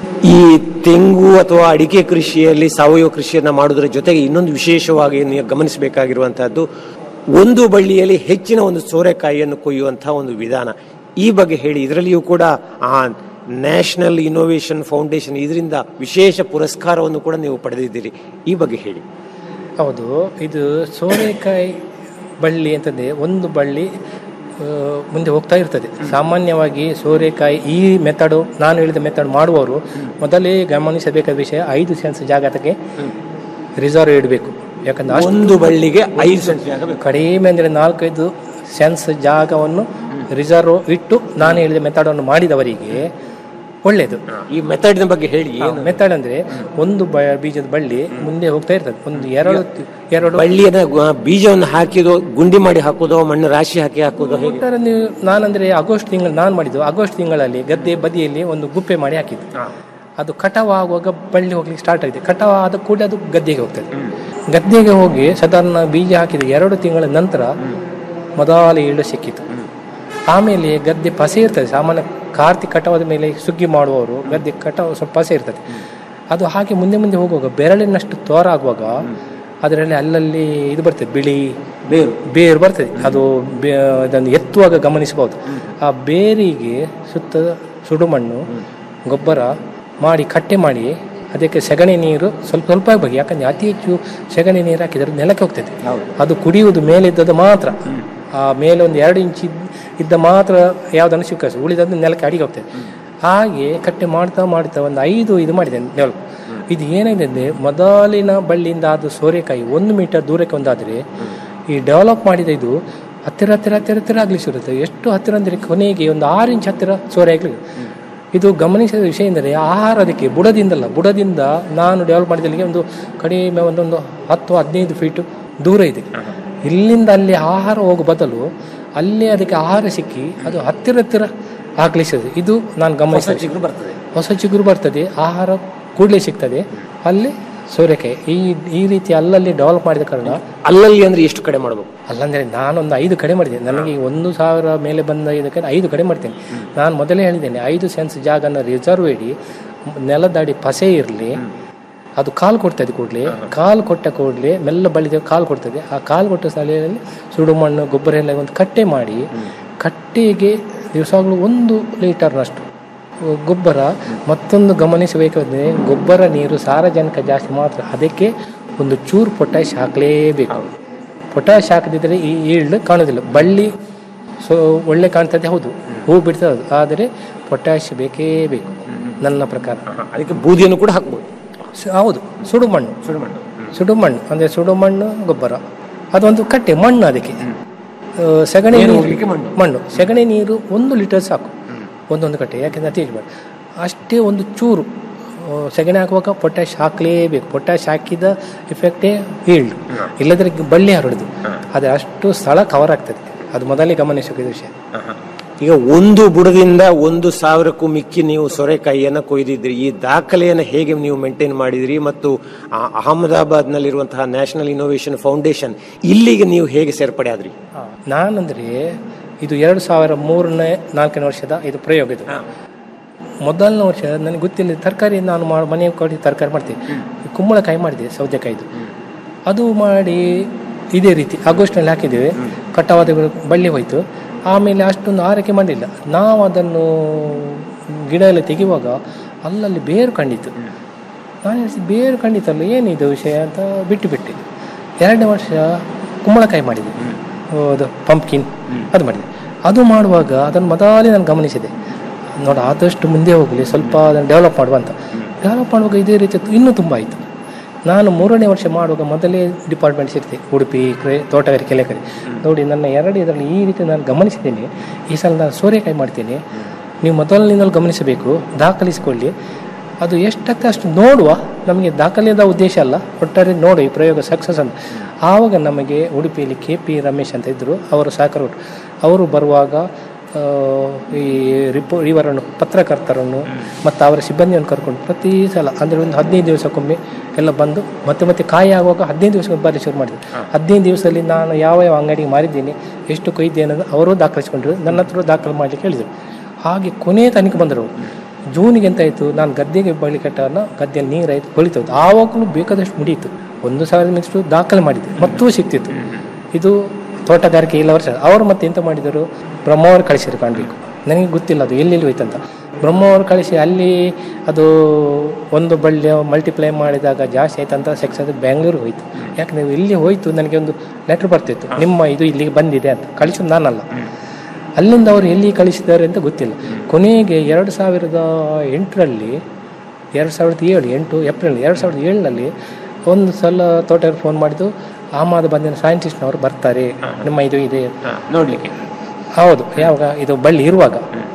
ಈ ತೆಂಗು ಅಥವಾ ಅಡಿಕೆ ಕೃಷಿಯಲ್ಲಿ ಸಾವಯವ ಕೃಷಿಯನ್ನ ಮಾಡುವುದರ ಜೊತೆಗೆ ಇನ್ನೊಂದು ವಿಶೇಷವಾಗಿ ನೀವು ಗಮನಿಸಬೇಕಾಗಿರುವಂತಹದ್ದು ಒಂದು ಬಳ್ಳಿಯಲ್ಲಿ ಹೆಚ್ಚಿನ ಒಂದು ಸೋರೆಕಾಯಿಯನ್ನು ಕೊಯ್ಯುವಂತಹ ಒಂದು ವಿಧಾನ ಈ ಬಗ್ಗೆ ಹೇಳಿ ಇದರಲ್ಲಿಯೂ ಕೂಡ ಆ ನ್ಯಾಷನಲ್ ಇನೋವೇಷನ್ ಫೌಂಡೇಶನ್ ಇದರಿಂದ ವಿಶೇಷ ಪುರಸ್ಕಾರವನ್ನು ಕೂಡ ನೀವು ಪಡೆದಿದ್ದೀರಿ ಈ ಬಗ್ಗೆ ಹೇಳಿ ಹೌದು ಇದು ಸೋರೆಕಾಯಿ ಬಳ್ಳಿ ಅಂತಂದರೆ ಒಂದು ಬಳ್ಳಿ ಆ, ಮುಂದೆ ಹೋಗ್ತಾ ಇರ್ತದೆ ಸಾಮಾನ್ಯವಾಗಿ ಸೋರೆಕಾಯಿ ಈ ಮೆಥಡು ನಾನು ಹೇಳಿದ ಮೆಥಡ್ ಮಾಡುವವರು ಮೊದಲೇ ಗಮನಿಸಬೇಕಾದ ವಿಷಯ ಐದು ಸೆನ್ಸ್ ಜಾಗಕ್ಕೆ ರಿಸರ್ವ್ ಇಡಬೇಕು ಯಾಕಂದ್ರೆ ಅಷ್ಟು ಒಂದು ಬಳ್ಳಿಗೆ ಐದು ಸೆನ್ಸ್ ಜಾಗ ಬೇಕು. ಕಡಿಮೆ ಅಂದರೆ ನಾಲ್ಕೈದು ಸೆನ್ಸ್ ಜಾಗವನ್ನು ರಿಸರ್ವ್ ಇಟ್ಟು ನಾನು ಹೇಳಿದ ಮೆಥಡನ್ನು ಮಾಡಿದವರಿಗೆ ಒಳ್ಳೆಯದು ಈ ಮೆಥಡ್ನ ಬಗ್ಗೆ ಹೇಳಿ ಏನು ಮೆಥಡ್ ಅಂದ್ರೆ ಒಂದು ಬ- ಬೀಜದ ಬಳ್ಳಿ ಮುಂದೆ ಹೋಗ್ತಾ ಇರ್ತದೆ ಒಂದು ಎರಡು ಎರಡು ಬಳ್ಳಿಯನ್ನ ಗು- ಬೀಜವನ್ನು ಹಾಕಿದೋ ಗುಂಡಿ ಮಾಡಿ ಹಾಕೋದೋ ಮಣ್ಣು ರಾಶಿ ಹಾಕಿ ಹಾಕೋದೋ ಹೇಗೆ ಒಟ್ಟಾರೆ ನೀವು ನಾನಂದ್ರೆ ಆಗಸ್ಟ್ ತಿಂಗಳು ನಾನು ಮಾಡಿದ್ದು ಆಗಸ್ಟ್ ತಿಂಗಳಲ್ಲಿ ಗದ್ದೆ ಬದಿಯಲ್ಲಿ ಒಂದು ಗುಪ್ಪೆ ಮಾಡಿ ಹಾಕಿದ್ದು ಅದು ಕಟಾವು ಆಗುವಾಗ ಬಳ್ಳಿ ಹೋಗ್ಲಿಕ್ಕೆ ಸ್ಟಾರ್ಟ್ ಆಗಿದೆ ಕಟಾವು ಆದ ಕೂಡಲೇ ಅದು ಗದ್ದೆಗೆ ಹೋಗ್ತದೆ ಗದ್ದೆಗೆ ಹೋಗಿ ಸಾಧಾರಣ ಬೀಜ ಹಾಕಿದ ಎರಡು ತಿಂಗಳ ನಂತರ ಮೊದಲ ಈಳು ಸಿಕ್ಕಿತು ಆಮೇಲೆ ಗದ್ದೆ ಪಸೆ ಇರ್ತದೆ ಸಾಮಾನ್ಯ ಕಾರ್ತಿಕ್ ಕಟಾವಾದ ಮೇಲೆ ಸುಗ್ಗಿ ಮಾಡುವವರು ಗದ್ದೆ ಕಟಾವು ಸ್ವಲ್ಪ ಪಸೆ ಇರ್ತದೆ ಅದು ಹಾಗೆ ಮುಂದೆ ಮುಂದೆ ಹೋಗುವಾಗ ಬೆರಳಿನಷ್ಟು ತೋರ ಆಗುವಾಗ ಅದರಲ್ಲಿ ಅಲ್ಲಲ್ಲಿ ಇದು ಬರ್ತದೆ ಬಿಳಿ ಬೇರು ಬೇರು ಬರ್ತದೆ ಅದು ಬೇ- ಅದನ್ನು ಎತ್ತುವಾಗ ಗಮನಿಸಬಹುದು ಆ ಬೇರಿಗೆ ಸುತ್ತ ಸುಡುಮಣ್ಣು ಗೊಬ್ಬರ ಮಾಡಿ ಕಟ್ಟೆ ಮಾಡಿ ಅದಕ್ಕೆ ಸಗಣಿ ನೀರು ಸ್ವಲ್ಪ ಸ್ವಲ್ಪ ಬಗ್ಗೆ ಯಾಕಂದ್ರೆ ಅತಿ ಹೆಚ್ಚು ಸಗಣಿ ನೀರು ಹಾಕಿದರೆ ನೆಲಕ್ಕೆ ಹೋಗ್ತದೆ ಅದು ಕುಡಿಯುವುದು ಮೇಲಿದ್ದದ್ದು ಮಾತ್ರ ಆ ಮೇಲೆ ಒಂದು ಎರಡು ಇಂಚ್ ಇದ್- ಇದ್ದ ಮಾತ್ರ ಯಾವುದನ್ನು ಸ್ವೀಕರಿಸಿ ಉಳಿದದ್ದು ನೆಲಕ್ಕೆ ಅಡಿಗೆ ಹೋಗ್ತದೆ ಹಾಗೆ ಕಟ್ಟೆ ಮಾಡ್ತಾ ಮಾಡ್ತಾ ಒಂದು ಐದು ಇದು ಮಾಡಿದೆ ಡೆವಲಪ್ ಇದು ಏನಿದೆ ಅಂದರೆ ಮೊದಲಿನ ಬಳ್ಳಿಯಿಂದ ಆದ ಸೋರೆಕಾಯಿ ಒಂದು ಮೀಟರ್ ದೂರಕ್ಕೆ ಒಂದಾದರೆ ಈ ಡೆವಲಪ್ ಮಾಡಿದ ಇದು ಹತ್ತಿರ ಹತ್ತಿರ ಹತ್ತಿರ ಹತ್ತಿರ ಆಗ್ಲಿಕ್ಕೆ ಶುರುತ್ತದೆ ಎಷ್ಟು ಹತ್ತಿರ ಅಂದರೆ ಕೊನೆಗೆ ಒಂದು ಆರು ಇಂಚ್ ಹತ್ತಿರ ಸೋರೆ ಆಗ್ಲಿ ಇದು ಗಮನಿಸಿದ ವಿಷಯ ಎಂದರೆ ಆಹಾರ ಅದಕ್ಕೆ ಬುಡದಿಂದಲ್ಲ ಬುಡದಿಂದ ನಾನು ಡೆವಲಪ್ ಮಾಡಿದಲ್ಲಿ ಒಂದು ಕಡಿಮೆ ಒಂದೊಂದು ಹತ್ತು ಹದಿನೈದು ಫೀಟು ದೂರ ಇದೆ ಇಲ್ಲಿಂದ ಅಲ್ಲಿ ಆಹಾರ ಹೋಗೋ ಬದಲು ಅಲ್ಲೇ ಅದಕ್ಕೆ ಆಹಾರ ಸಿಕ್ಕಿ ಅದು ಹತ್ತಿರ ಹತ್ತಿರ ಆಗ್ಲಿಸ್ತದೆ ಇದು ನಾನು ಗಮನಿಸಿದ ಚಿಗುರು ಬರ್ತದೆ ಹೊಸ ಚಿಗುರು ಬರ್ತದೆ ಆಹಾರ ಕೂಡಲೇ ಸಿಗ್ತದೆ ಅಲ್ಲಿ ಸೋರೆಕಾಯಿ ಈ ಈ ರೀತಿ ಅಲ್ಲಲ್ಲಿ ಡೆವಲಪ್ ಮಾಡಿದ ಕಾರಣ ಅಲ್ಲಲ್ಲಿ ಅಂದ್ರೆ ಎಷ್ಟು ಕಡೆ ಮಾಡಬೇಕು ಅಲ್ಲಂದ್ರೆ ನಾನೊಂದು ಐದು ಕಡೆ ಮಾಡಿದ್ದೇನೆ ನನಗೆ ಈ ಒಂದು ಸಾವಿರ ಮೇಲೆ ಬಂದ ಇದಕ್ಕೆ ಐದು ಕಡೆ ಮಾಡ್ತೇನೆ ನಾನು ಮೊದಲೇ ಹೇಳಿದ್ದೇನೆ ಐದು ಸೆನ್ಸ್ ಜಾಗನ ರಿಸರ್ವ್ ಇಡಿ ನೆಲದಡಿ ಪಸೆ ಇರಲಿ ಅದು ಕಾಲು ಕೊಡ್ತದೆ ಕೂಡಲೇ ಕಾಲು ಕೊಟ್ಟ ಕೂಡಲೇ ಮೆಲ್ಲ ಬಳಿದ ಕಾಲು ಕೊಡ್ತದೆ ಆ ಕಾಲು ಕೊಟ್ಟ ಸ್ಥಳದಲ್ಲಿ ಸುಡು ಮಣ್ಣು ಗೊಬ್ಬರ ಎಲ್ಲ ಒಂದು ಕಟ್ಟೆ ಮಾಡಿ ಕಟ್ಟೆಗೆ ದಿವಸಗಳು ಒಂದು ಲೀಟರ್ನಷ್ಟು ಗೊಬ್ಬರ ಮತ್ತೊಂದು ಗಮನಿಸಬೇಕಾದ್ರೆ ಗೊಬ್ಬರ ನೀರು ಸಾರಜನಕ ಜಾಸ್ತಿ ಮಾತ್ರ ಅದಕ್ಕೆ ಒಂದು ಚೂರು ಪೊಟ್ಯಾಶ್ ಹಾಕಲೇಬೇಕು ಪೊಟ್ಯಾಶ್ ಹಾಕದಿದ್ದರೆ ಈ ಈಲ್ಡ್ ಕಾಣೋದಿಲ್ಲ ಬಳ್ಳಿ ಸೊ ಒಳ್ಳೆ ಕಾಣ್ತದೆ ಹೌದು ಹೂ ಬಿಡ್ತದೆ ಹೌದು ಆದರೆ ಪೊಟ್ಯಾಶ್ ಬೇಕೇ ಬೇಕು ನನ್ನ ಪ್ರಕಾರ ಅದಕ್ಕೆ ಬೂದಿಯನ್ನು ಕೂಡ ಹಾಕ್ಬೋದು ಸ- ಹೌದು ಸುಡು ಮಣ್ಣು ಸುಡು ಮಣ್ಣು ಸುಡು ಮಣ್ಣು ಅಂದರೆ ಸುಡು ಮಣ್ಣು ಗೊಬ್ಬರ ಅದೊಂದು ಕಟ್ಟೆ ಮಣ್ಣು ಅದಕ್ಕೆ ಆ, ಸಗಣಿ ನೀರು ನೀರು ಹೋಗ್ಲಿಕ್ಕೆ ಮಣ್ಣು. ಮಣ್ಣು ಸಗಣಿ ನೀರು ಒಂದು ಲೀಟರ್ ಸಾಕು ಒಂದೊಂದು ಕಟ್ಟೆ ಯಾಕೆಂದ್ರೆ ಅತಿ ಹೆಚ್ಚು ಬೇಡ ಅಷ್ಟೇ ಒಂದು ಚೂರು ಆ, ಸಗಣಿ ಹಾಕುವಾಗ ಪೊಟ್ಯಾಶ್ ಹಾಕಲೇಬೇಕು ಪೊಟ್ಯಾಶ್ ಹಾಕಿದ ಇಫೆಕ್ಟೇ ಈಲ್ಡ್ ಇಲ್ಲದ್ರೆ ಬಳ್ಳಿ ಹರಡುದು ಆದರೆ ಅಷ್ಟು ಸ್ಥಳ ಕವರ್ ಆಗ್ತದೆ ಅದು ಮೊದಲೇ ಗಮನಿಸಬೇಕಾದ ವಿಷಯ ಈಗ ಒಂದು ಬುಡದಿಂದ ಒಂದು ಸಾವಿರಕ್ಕೂ ಮಿಕ್ಕಿ ನೀವು ಸೊರೆಕಾಯಿಯನ್ನು ಕೊಯ್ದಿದ್ರಿ ಈ ದಾಖಲೆಯನ್ನು ಹೇಗೆ ನೀವು ಮೇಂಟೈನ್ ಮಾಡಿದಿರಿ ಮತ್ತು ಆ ಅಹಮದಾಬಾದ್ನಲ್ಲಿರುವಂತಹ ನ್ಯಾಷನಲ್ ಇನೋವೇಷನ್ ಫೌಂಡೇಶನ್ ಇಲ್ಲಿಗೆ ನೀವು ಹೇಗೆ ಸೇರ್ಪಡೆ ಆದ್ರಿ ನಾನಂದ್ರೆ ಇದು ಎರಡು ಸಾವಿರ ಮೂರನೇ ನಾಲ್ಕನೇ ವರ್ಷದ ಇದು ಪ್ರಯೋಗ ಇದು ಮೊದಲನೇ ವರ್ಷ ನನಗೆ ಗೊತ್ತಿಲ್ಲ ತರಕಾರಿ ನಾನು ಮಾ ಮನೆ ಕೊಡಿ ತರಕಾರಿ ಮಾಡ್ತೀನಿ ಕುಂಬಳಕಾಯಿ ಮಾಡಿದೆ ಸೌದೆಕಾಯಿದು ಅದು ಮಾಡಿ ಇದೇ ರೀತಿ ಆಗಸ್ಟ್ನಲ್ಲಿ ಹಾಕಿದ್ದೇವೆ ಕಟಾವಾದ ಬಳ್ಳಿ ಹೋಯಿತು ಆಮೇಲೆ ಅಷ್ಟೊಂದು ಆರೈಕೆ ಮಾಡಲಿಲ್ಲ ನಾವು ಅದನ್ನು ಗಿಡ ಎಲ್ಲ ತೆಗೆಯುವಾಗ ಅಲ್ಲಲ್ಲಿ ಬೇರು ಕಂಡಿತು ನಾನು ಹೇಳಿದೆ, ಬೇರು ಕಂಡಿತಲ್ಲ ಏನಿದು ವಿಷಯ ಅಂತ ಬಿಟ್ಟು ಬಿಟ್ಟೆ ಎರಡನೇ ವರ್ಷ ಕುಂಬಳಕಾಯಿ ಮಾಡಿದೆ ಅದು ಪಂಪ್ಕಿನ್ ಅದು ಮಾಡಿದೆ ಅದು ಮಾಡುವಾಗ ಅದನ್ನು ಮೊದಲೇ ನಾನು ಗಮನಿಸಿದೆ ನೋಡ ಆದಷ್ಟು ಮುಂದೆ ಹೋಗಲಿ ಸ್ವಲ್ಪ ಅದನ್ನು ಡೆವಲಪ್ ಮಾಡುವ ಅಂತ ಡೆವಲಪ್ ಮಾಡುವಾಗ ಇದೇ ರೀತಿ ಇನ್ನೂ ತುಂಬ ಆಯಿತು ನಾನು ಮೂರನೇ ವರ್ಷ ಮಾಡುವಾಗ ಮೊದಲೇ ಡಿಪಾರ್ಟ್ಮೆಂಟ್ ಸೇರಿದೆ ಉಡುಪಿ ಕ್ರೆ ತೋಟಗಾರಿಕೆ ಇಲಾಖೆ ನೋಡಿ ನನ್ನ ಎರಡು ಇದರಲ್ಲಿ ಈ ರೀತಿ ನಾನು ಗಮನಿಸಿದ್ದೇನೆ ಈ ಸಲ ನಾನು ಸೋರೆಕಾಯಿ ಮಾಡ್ತೇನೆ ನೀವು ಮೊದಲಿನಿಂದಲೂ ಗಮನಿಸಬೇಕು ದಾಖಲಿಸಿಕೊಳ್ಳಿ ಅದು ಎಷ್ಟಾಗ್ತದೆ ಅಷ್ಟು ನೋಡುವ ನಮಗೆ ದಾಖಲೆದ ಉದ್ದೇಶ ಅಲ್ಲ ಒಟ್ಟಾರೆ ನೋಡು ಈ ಪ್ರಯೋಗ ಸಕ್ಸಸ್ ಅಂತ ಆವಾಗ ನಮಗೆ ಉಡುಪಿಯಲ್ಲಿ ಕೆ ಪಿ ರಮೇಶ್ ಅಂತ ಇದ್ದರು ಅವರು ಸಹಕಾರ ಕೊಟ್ಟರು ಅವರು ಬರುವಾಗ ಆ, ಈ ರಿಪೋ ಇವರನ್ನು ಪತ್ರಕರ್ತರನ್ನು ಮತ್ತು ಅವರ ಸಿಬ್ಬಂದಿಯನ್ನು ಕರ್ಕೊಂಡು ಪ್ರತಿ ಸಲ ಅಂದರೆ ಒಂದು ಹದಿನೈದು ದಿವಸಕ್ಕೊಮ್ಮೆ ಎಲ್ಲ ಬಂದು ಮತ್ತೆ ಮತ್ತೆ ಕಾಯಿ ಆಗುವಾಗ ಹದಿನೈದು ದಿವಸಕ್ಕೊಮ್ಮೆ ಬಾರಿ ಶುರು ಮಾಡಿದ್ರು ಹದಿನೈದು ದಿವಸದಲ್ಲಿ ನಾನು ಯಾವ ಯಾವ ಅಂಗಡಿಗೆ ಮಾರಿದ್ದೀನಿ ಎಷ್ಟು ಕೊಯ್ದೆ ಅನ್ನೋದು ಅವರು ದಾಖಲಿಸಿಕೊಂಡ್ರು ನನ್ನ ಹತ್ರ ದಾಖಲು ಮಾಡಲಿಕ್ಕೆ ಹೇಳಿದರು ಹಾಗೆ ಕೊನೆಯ ತನಕ ಬಂದರು ಅವರು. ಜೂನಿಗೆ ಎಂತ ಆಯಿತು ನಾನು ಗದ್ದೆಗೆ ಬಳಿ ಕಟ್ಟನ ಗದ್ದೆಯಲ್ಲಿ ನೀರಾಯಿತು ಹೊಳಿತದ್ದು ಆವಾಗಲೂ ಬೇಕಾದಷ್ಟು ಮುಡಿಯಿತು ಒಂದು ಸಾವಿರ ಮಿಕ್ಸ್ಟು ದಾಖಲೆ ಮಾಡಿದ್ದೆ ಮತ್ತೂ ಸಿಕ್ತಿತ್ತು ಇದು ತೋಟಗಾರಿಕೆ ಇಲ್ಲ ವರ್ಷ ಅವರು ಮತ್ತೆ ಎಂತ ಮಾಡಿದರು ಬ್ರಹ್ಮವರು ಕಳಿಸಿರು ಕಾಣಬೇಕು ನನಗೆ ಗೊತ್ತಿಲ್ಲ ಅದು ಎಲ್ಲೆಲ್ಲಿ ಹೋಯ್ತಂತ ಬ್ರಹ್ಮವರು ಕಳಿಸಿ ಅಲ್ಲಿ ಅದು ಒಂದು ಬಳ್ಳಿ ಮಲ್ಟಿಪ್ಲೈ ಮಾಡಿದಾಗ ಜಾಸ್ತಿ ಆಯ್ತಂತ ಸೆಕ್ಷನ್ ಬೆಂಗಳೂರಿಗೆ ಹೋಯ್ತು ಯಾಕೆ ನೀವು ಇಲ್ಲಿ ಹೋಯ್ತು ನನಗೆ ಒಂದು ಲೆಟ್ರ್ ಬರ್ತಿತ್ತು ನಿಮ್ಮ ಇದು ಇಲ್ಲಿಗೆ ಬಂದಿದೆ ಅಂತ ಕಳಿಸೋದು ನಾನಲ್ಲ ಅಲ್ಲಿಂದ ಅವರು ಎಲ್ಲಿ ಕಳಿಸಿದ್ದಾರೆ ಅಂತ ಗೊತ್ತಿಲ್ಲ ಕೊನೆಗೆ ಎರಡು ಸಾವಿರದ ಎಂಟರಲ್ಲಿ ಎರಡು ಸಾವಿರದ ಏಳು ಎಂಟು ಏಪ್ರಿಲ್ ಎರಡು ಸಾವಿರದ ಏಳರಲ್ಲಿ ಒಂದು ಸಲ ತೋಟಗಾರ ಫೋನ್ ಮಾಡಿದ್ದು ಅಹಮದ್ ಬಂದಿನ ಸೈಂಟಿಸ್ಟ್ನವರು ಬರ್ತಾರೆ ನಿಮ್ಮ ಇದು ಇದೆ ನೋಡ್ಲಿಕ್ಕೆ ಹೌದು ಯಾವಾಗ ಇದು ಬಳ್ಳಿ ಇರುವಾಗ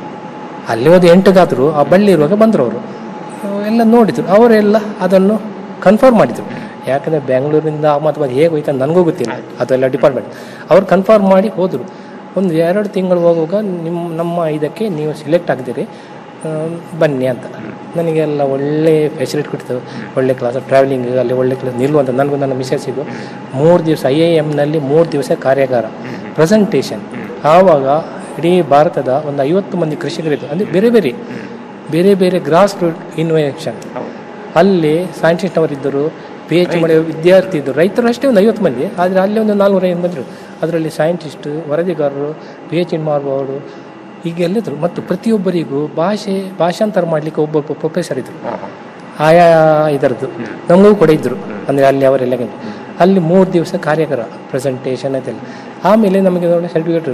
ಅಲ್ಲಿ ಹೋದ ಎಂಟಗಾದ್ರು ಆ ಬಳ್ಳಿ ಇರುವಾಗ ಬಂದರು ಅವರು ಎಲ್ಲ ನೋಡಿದ್ರು ಅವರೆಲ್ಲ ಅದನ್ನು ಕನ್ಫರ್ಮ್ ಮಾಡಿದರು ಯಾಕಂದರೆ ಬೆಂಗಳೂರಿಂದ ಅಹಮದಾಬಾದ್ ಹೇಗೆ ಹೋಯ್ತು ಅಂತ ನನಗೂ ಗೊತ್ತಿಲ್ಲ ಅದೆಲ್ಲ ಡಿಪಾರ್ಟ್ಮೆಂಟ್ ಅವ್ರು ಕನ್ಫರ್ಮ್ ಮಾಡಿ ಹೋದರು ಒಂದು ಎರಡು ತಿಂಗಳು ಹೋಗುವಾಗ ನಿಮ್ಮ ನಮ್ಮ ಇದಕ್ಕೆ ನೀವು ಸಿಲೆಕ್ಟ್ ಆಗಿದ್ದೀರಿ ಆ, ಬನ್ನಿ ಅಂತ ನನಗೆಲ್ಲ ಒಳ್ಳೆ ಫೆಸಿಲಿಟಿ ಕೊಡ್ತೇವೆ ಒಳ್ಳೆ ಕ್ಲಾಸ್ ಟ್ರಾವೆಲಿಂಗ್ ಅಲ್ಲಿ ಒಳ್ಳೆ ಕ್ಲಾಸ್ ನಿಲ್ಲುವಂತ ನನಗೂ ನನ್ನ ಮಿಸಸ್ಸಿಗೂ ಮೂರು ದಿವಸ ಐ ಎ ಎಮ್ನಲ್ಲಿ ಮೂರು ದಿವಸ ಕಾರ್ಯಾಗಾರ ಪ್ರೆಸೆಂಟೇಷನ್ ಆವಾಗ ಇಡೀ ಭಾರತದ ಒಂದು ಐವತ್ತು ಮಂದಿ ಕೃಷಿಕರಿದ್ದು ಅಂದರೆ ಬೇರೆ ಬೇರೆ ಬೇರೆ ಬೇರೆ ಗ್ರಾಸ್ ರೂಟ್ ಇನ್ವೆನ್ಷನ್ ಅಲ್ಲಿ ಸೈಂಟಿಸ್ಟ್ ಅವರಿದ್ದರು ಪಿ ಎಚ್ ಮಾಡುವ ವಿದ್ಯಾರ್ಥಿ ಇದ್ದರು ರೈತರು ಅಷ್ಟೇ ಒಂದು ಐವತ್ತು ಮಂದಿ ಆದರೆ ಅಲ್ಲಿ ಒಂದು ನಾಲ್ನೂರ ಐದು ಮಂದಿ ಅದರಲ್ಲಿ ಸೈಂಟಿಸ್ಟ್ ವರದಿಗಾರರು ಪಿ ಎಚ್ ಡಿ ಮಾಡುವವರು ಹೀಗೆ ಎಲ್ಲಿದ್ರು ಮತ್ತು ಪ್ರತಿಯೊಬ್ಬರಿಗೂ ಭಾಷೆ ಭಾಷಾಂತರ ಮಾಡಲಿಕ್ಕೆ ಒಬ್ಬೊಬ್ಬ ಪ್ರೊಫೆಸರ್ ಇದ್ದರು ಆಯಾ ಇದರದ್ದು ನಮಗೂ ಕೂಡ ಇದ್ದರು ಅಂದರೆ ಅಲ್ಲಿ ಅವರೆಲ್ಲ ಗಂಟು. ಅಲ್ಲಿ ಮೂರು ದಿವಸ ಕಾರ್ಯಾಗಾರ ಪ್ರೆಸೆಂಟೇಷನ್ ಅದೆಲ್ಲ ಆಮೇಲೆ ನಮಗೆ ಸರ್ಟಿಫಿಕೇಟ್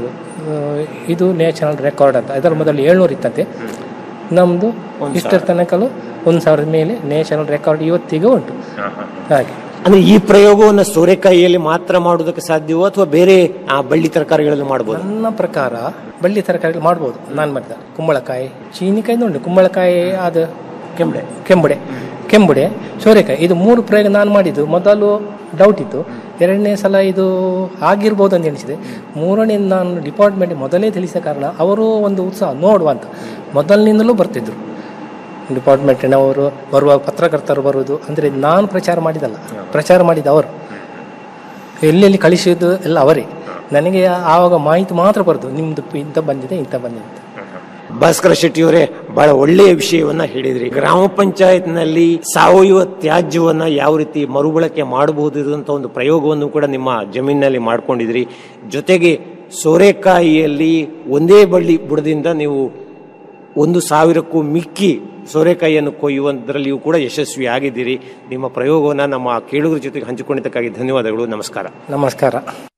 ಇದು ನ್ಯಾಷನಲ್ ರೆಕಾರ್ಡ್ ಅಂತ ಅದರ ಮೊದಲು ಏಳ್ನೂರು ಇತ್ತಂತೆ ನಮ್ಮದು ಇಷ್ಟರ ತನಕಲು ಒಂದು ಸಾವಿರದ ಮೇಲೆ ನ್ಯಾಷನಲ್ ರೆಕಾರ್ಡ್ ಇವತ್ತಿಗೂ ಉಂಟು ಹಾಗೆ ಅಂದ್ರೆ ಈ ಪ್ರಯೋಗವನ್ನು ಸೋರೆಕಾಯಿಯಲ್ಲಿ ಮಾತ್ರ ಮಾಡುವುದಕ್ಕೆ ಸಾಧ್ಯವೋ ಅಥವಾ ಬೇರೆ ಆ, ಬಳ್ಳಿ ತರಕಾರಿಗಳಲ್ಲಿ ಮಾಡಬಹುದು ನನ್ನ ಪ್ರಕಾರ ಬಳ್ಳಿ ತರಕಾರಿಗಳು ಮಾಡ್ಬೋದು ನಾನು ಮಾಡಿದ ಕುಂಬಳಕಾಯಿ ಚೀನಿಕಾಯಿ ನೋಡಿ ಕುಂಬಳಕಾಯಿ ಅದು ಕೆಂಬಡೆ ಕೆಂಬುಡೆ ಕೆಂಬುಡೆ ಸೋರೆಕಾಯಿ ಇದು ಮೂರು ಪ್ರಯೋಗ ನಾನು ಮಾಡಿದ್ದು ಮೊದಲು ಡೌಟ್ ಇತ್ತು ಎರಡನೇ ಸಲ ಇದು ಆಗಿರ್ಬೋದು ಅಂತ ಎನಿಸಿದೆ ಮೂರನೇ ನಾನು ಡಿಪಾರ್ಟ್ಮೆಂಟ್ ಮೊದಲೇ ತಿಳಿಸಿದ ಕಾರಣ ಅವರು ಒಂದು ಉತ್ಸಾಹ ನೋಡುವ ಅಂತ ಮೊದಲಿನಿಂದಲೂ ಬರ್ತಿದ್ರು ಡಿಪಾರ್ಟ್ಮೆಂಟಿನವರು ಬರುವಾಗ ಪತ್ರಕರ್ತರು ಬರುವುದು ಅಂದರೆ ನಾನು ಪ್ರಚಾರ ಮಾಡಿದಲ್ಲ ಪ್ರಚಾರ ಮಾಡಿದ ಅವರು ಎಲ್ಲೆಲ್ಲಿ ಕಳಿಸಿದ್ದು ಎಲ್ಲ ಅವರೇ ನನಗೆ ಆವಾಗ ಮಾಹಿತಿ ಮಾತ್ರ ಬರೋದು ನಿಮ್ದು ಇಂಥ ಬಂದಿದೆ ಇಂಥ ಬಂದಿದೆ ಅಂತ. ಭಾಸ್ಕರ ಶೆಟ್ಟಿಯವರೇ ಬಹಳ ಒಳ್ಳೆಯ ವಿಷಯವನ್ನ ಹೇಳಿದ್ರಿ ಗ್ರಾಮ ಪಂಚಾಯತ್ನಲ್ಲಿ ಸಾವಯವ ತ್ಯಾಜ್ಯವನ್ನ ಯಾವ ರೀತಿ ಮರುಬಳಕೆ ಮಾಡಬಹುದು ಇರುವಂತ ಒಂದು ಪ್ರಯೋಗವನ್ನು ಕೂಡ ನಿಮ್ಮ ಜಮೀನಿನಲ್ಲಿ ಮಾಡ್ಕೊಂಡಿದ್ರಿ ಜೊತೆಗೆ ಸೋರೆಕಾಯಿಯಲ್ಲಿ ಒಂದೇ ಬಳ್ಳಿ ಬುಡದಿಂದ ನೀವು ಒಂದು ಸಾವಿರಕ್ಕೂ ಮಿಕ್ಕಿ ಸೋರೆಕಾಯಿಯನ್ನು ಕೊಯ್ಯುವುದರಲ್ಲಿಯೂ ಕೂಡ ಯಶಸ್ವಿ ಆಗಿದ್ದೀರಿ ನಿಮ್ಮ ಪ್ರಯೋಗವನ್ನು ನಮ್ಮ ಕೇಳುಗರ ಜೊತೆಗೆ ಹಂಚಿಕೊಂಡಿದ್ದಕ್ಕಾಗಿ ಧನ್ಯವಾದಗಳು ನಮಸ್ಕಾರ ನಮಸ್ಕಾರ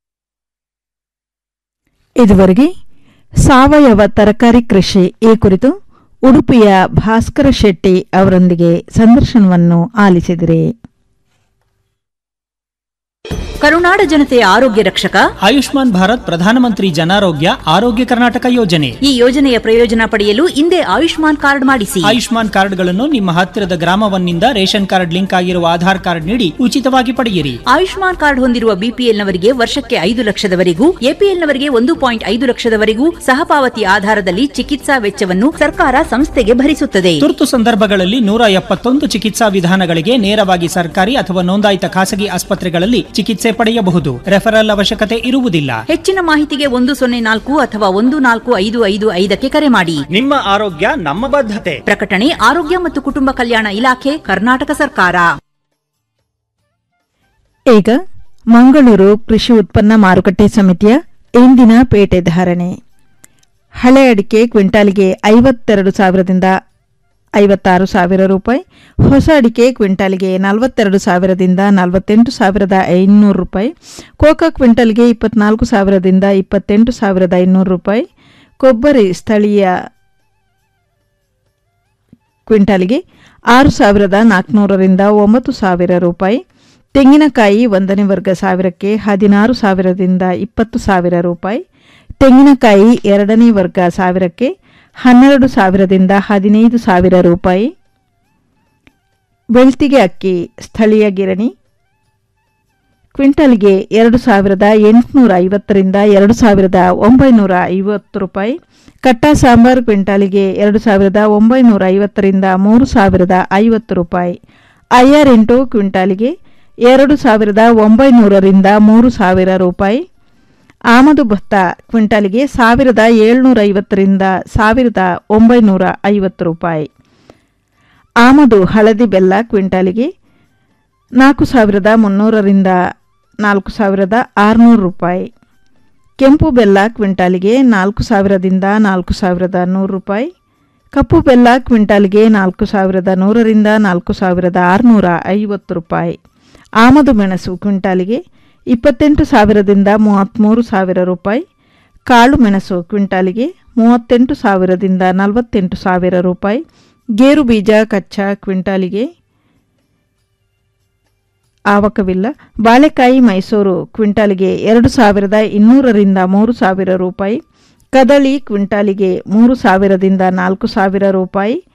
ಇದುವರೆಗೆ ಸಾವಯವ ತರಕಾರಿ ಕೃಷಿ ಈ ಕುರಿತು ಉಡುಪಿಯ ಭಾಸ್ಕರ ಶೆಟ್ಟಿ ಅವರೊಂದಿಗೆ ಸಂದರ್ಶನವನ್ನು ಆಲಿಸಿದಿರಿ ಕರುನಾಡ ಜನತೆಯ ಆರೋಗ್ಯ ರಕ್ಷಕ ಆಯುಷ್ಮಾನ್ ಭಾರತ್ ಪ್ರಧಾನಮಂತ್ರಿ ಜನಾರೋಗ್ಯ ಆರೋಗ್ಯ ಕರ್ನಾಟಕ ಯೋಜನೆ ಈ ಯೋಜನೆಯ ಪ್ರಯೋಜನ ಪಡೆಯಲು ಹಿಂದೆ ಆಯುಷ್ಮಾನ್ ಕಾರ್ಡ್ ಮಾಡಿಸಿ ಆಯುಷ್ಮಾನ್ ಕಾರ್ಡ್ಗಳನ್ನು ನಿಮ್ಮ ಹತ್ತಿರದ ಗ್ರಾಮವನ್ನಿಂದ ರೇಷನ್ ಕಾರ್ಡ್ ಲಿಂಕ್ ಆಗಿರುವ ಆಧಾರ್ ಕಾರ್ಡ್ ನೀಡಿ ಉಚಿತವಾಗಿ ಪಡೆಯಿರಿ ಆಯುಷ್ಮಾನ್ ಕಾರ್ಡ್ ಹೊಂದಿರುವ ಬಿಪಿಎಲ್ನವರಿಗೆ ವರ್ಷಕ್ಕೆ ಐದು ಲಕ್ಷದವರೆಗೂ ಎಪಿಎಲ್ನವರಿಗೆ ಒಂದು ಪಾಯಿಂಟ್ ಐದು ಲಕ್ಷದವರೆಗೂ ಸಹಪಾವತಿ ಆಧಾರದಲ್ಲಿ ಚಿಕಿತ್ಸಾ ವೆಚ್ಚವನ್ನು ಸರ್ಕಾರ ಸಂಸ್ಥೆಗೆ ಭರಿಸುತ್ತದೆ ತುರ್ತು ಸಂದರ್ಭಗಳಲ್ಲಿ ನೂರ ಎಪ್ಪತ್ತೊಂದು ಚಿಕಿತ್ಸಾ ವಿಧಾನಗಳಿಗೆ ನೇರವಾಗಿ ಸರ್ಕಾರಿ ಅಥವಾ ನೋಂದಾಯಿತ ಖಾಸಗಿ ಆಸ್ಪತ್ರೆಗಳಲ್ಲಿ ಚಿಕಿತ್ಸೆ ಪಡೆಯಬಹುದು ರೆಫರಲ್ ಅವಶ್ಯಕತೆ ಇರುವುದಿಲ್ಲ ಹೆಚ್ಚಿನ ಮಾಹಿತಿಗೆ ಒಂದು ಸೊನ್ನೆ ನಾಲ್ಕು ಅಥವಾ ಒಂದು ನಾಲ್ಕು ಐದು ಐದು ಐದಕ್ಕೆ ಕರೆ ಮಾಡಿ ನಿಮ್ಮ ಆರೋಗ್ಯ ನಮ್ಮ ಬದ್ಧತೆ ಪ್ರಕಟಣೆ ಆರೋಗ್ಯ ಮತ್ತು ಕುಟುಂಬ ಕಲ್ಯಾಣ ಇಲಾಖೆ ಕರ್ನಾಟಕ ಸರ್ಕಾರ ಈಗ ಮಂಗಳೂರು ಕೃಷಿ ಉತ್ಪನ್ನ ಮಾರುಕಟ್ಟೆ ಸಮಿತಿಯ ಇಂದಿನ ಪೇಟೆ ಧಾರಣೆ ಹಳೆ ಅಡಿಕೆ ಕ್ವಿಂಟಾಲ್ಗೆ ಐವತ್ತೆರಡು ಸಾವಿರದಿಂದ ಐವತ್ತಾರು ಸಾವಿರ ರೂಪಾಯಿ ಹೊಸ ಅಡಿಕೆ ಕ್ವಿಂಟಾಲ್ಗೆ ನಲವತ್ತೆರಡು ಸಾವಿರದಿಂದ ನಲವತ್ತೆಂಟು ಸಾವಿರದ ಐನೂರು ರೂಪಾಯಿ ಕೋಕಾ ಕ್ವಿಂಟಲ್ಗೆ ಇಪ್ಪತ್ನಾಲ್ಕು ಸಾವಿರದಿಂದ ಇಪ್ಪತ್ತೆಂಟು ಸಾವಿರದ ಐನೂರು ರೂಪಾಯಿ ಕೊಬ್ಬರಿ ಸ್ಥಳೀಯ ಕ್ವಿಂಟಾಲ್ಗೆ ಆರು ಸಾವಿರದ ನಾಲ್ಕುನೂರರಿಂದ ಒಂಬತ್ತು ಸಾವಿರ ರೂಪಾಯಿ ತೆಂಗಿನಕಾಯಿ ಒಂದನೇ ವರ್ಗ ಸಾವಿರಕ್ಕೆ ಹದಿನಾರು ಸಾವಿರದಿಂದ ಇಪ್ಪತ್ತು ಸಾವಿರ ರೂಪಾಯಿ ತೆಂಗಿನಕಾಯಿ ಎರಡನೇ ವರ್ಗ ಸಾವಿರಕ್ಕೆ ಹನ್ನೆರಡು ಸಾವಿರದಿಂದ ಹದಿನೈದು ಸಾವಿರ ರೂಪಾಯಿ ಬೆಳ್ತಿಗೆ ಅಕ್ಕಿ ಸ್ಥಳೀಯ ಗಿರಣಿ ಕ್ವಿಂಟಲ್ಗೆ ಎರಡು ಸಾವಿರದ ಎಂಟುನೂರ ಐವತ್ತರಿಂದ ಎರಡು ಸಾವಿರದ ಒಂಬೈನೂರ ಐವತ್ತು ರೂಪಾಯಿ ಕಟ್ಟ ಸಾಂಬಾರ್ ಕ್ವಿಂಟಾಲಿಗೆ ಎರಡು ಸಾವಿರದ ಒಂಬೈನೂರ ಐವತ್ತರಿಂದ ಮೂರು ಸಾವಿರದ ಐವತ್ತು ರೂಪಾಯಿ ಐಆರ್ ಎಂಟು ಕ್ವಿಂಟಾಲಿಗೆ ಎರಡು ಸಾವಿರದ ಒಂಬೈನೂರರಿಂದ ಮೂರು ಸಾವಿರ ರೂಪಾಯಿ ಆಮದು ಭತ್ತ ಕ್ವಿಂಟಾಲಿಗೆ ಸಾವಿರದ ಏಳ್ನೂರ ಐವತ್ತರಿಂದ ಸಾವಿರದ ಒಂಬೈನೂರ ಐವತ್ತು ರೂಪಾಯಿ ಆಮದು ಹಳದಿ ಬೆಲ್ಲ ಕ್ವಿಂಟಾಲಿಗೆ ನಾಲ್ಕು ಸಾವಿರದ ಮುನ್ನೂರರಿಂದ ನಾಲ್ಕು ಸಾವಿರದ ಆರುನೂರು ರೂಪಾಯಿ ಕೆಂಪು ಬೆಲ್ಲ ಕ್ವಿಂಟಾಲಿಗೆ ನಾಲ್ಕು ಸಾವಿರದಿಂದ ನಾಲ್ಕು ಸಾವಿರದ ನೂರು ರೂಪಾಯಿ ಕಪ್ಪು ಬೆಲ್ಲ ಕ್ವಿಂಟಾಲಿಗೆ ನಾಲ್ಕು ಸಾವಿರದ ನೂರರಿಂದ ನಾಲ್ಕು ಸಾವಿರದ ಆರುನೂರ ಐವತ್ತು ರೂಪಾಯಿ ಆಮದು ಮೆಣಸು ಕ್ವಿಂಟಾಲಿಗೆ ಇಪ್ಪತ್ತೆಂಟು ಸಾವಿರದಿಂದ ಮೂವತ್ತ್ಮೂರು ಸಾವಿರ ರೂಪಾಯಿ ಕಾಳು ಮೆಣಸು ಕ್ವಿಂಟಾಲಿಗೆ ಮೂವತ್ತೆಂಟು ಸಾವಿರದಿಂದ ನಲವತ್ತೆಂಟು ಸಾವಿರ ರೂಪಾಯಿ ಗೇರು ಬೀಜ ಕಚ್ಚಾ ಕ್ವಿಂಟಾಲಿಗೆ ಆವಕವಿಲ್ಲ ಬಾಳೆಕಾಯಿ ಮೈಸೂರು ಕ್ವಿಂಟಾಲಿಗೆ ಎರಡು ಸಾವಿರದ ಇನ್ನೂರರಿಂದ ಮೂರು ಸಾವಿರ ರೂಪಾಯಿ ಕದಳಿ ಕ್ವಿಂಟಾಲಿಗೆ ಮೂರು ಸಾವಿರದಿಂದ ನಾಲ್ಕು ಸಾವಿರ ರೂಪಾಯಿ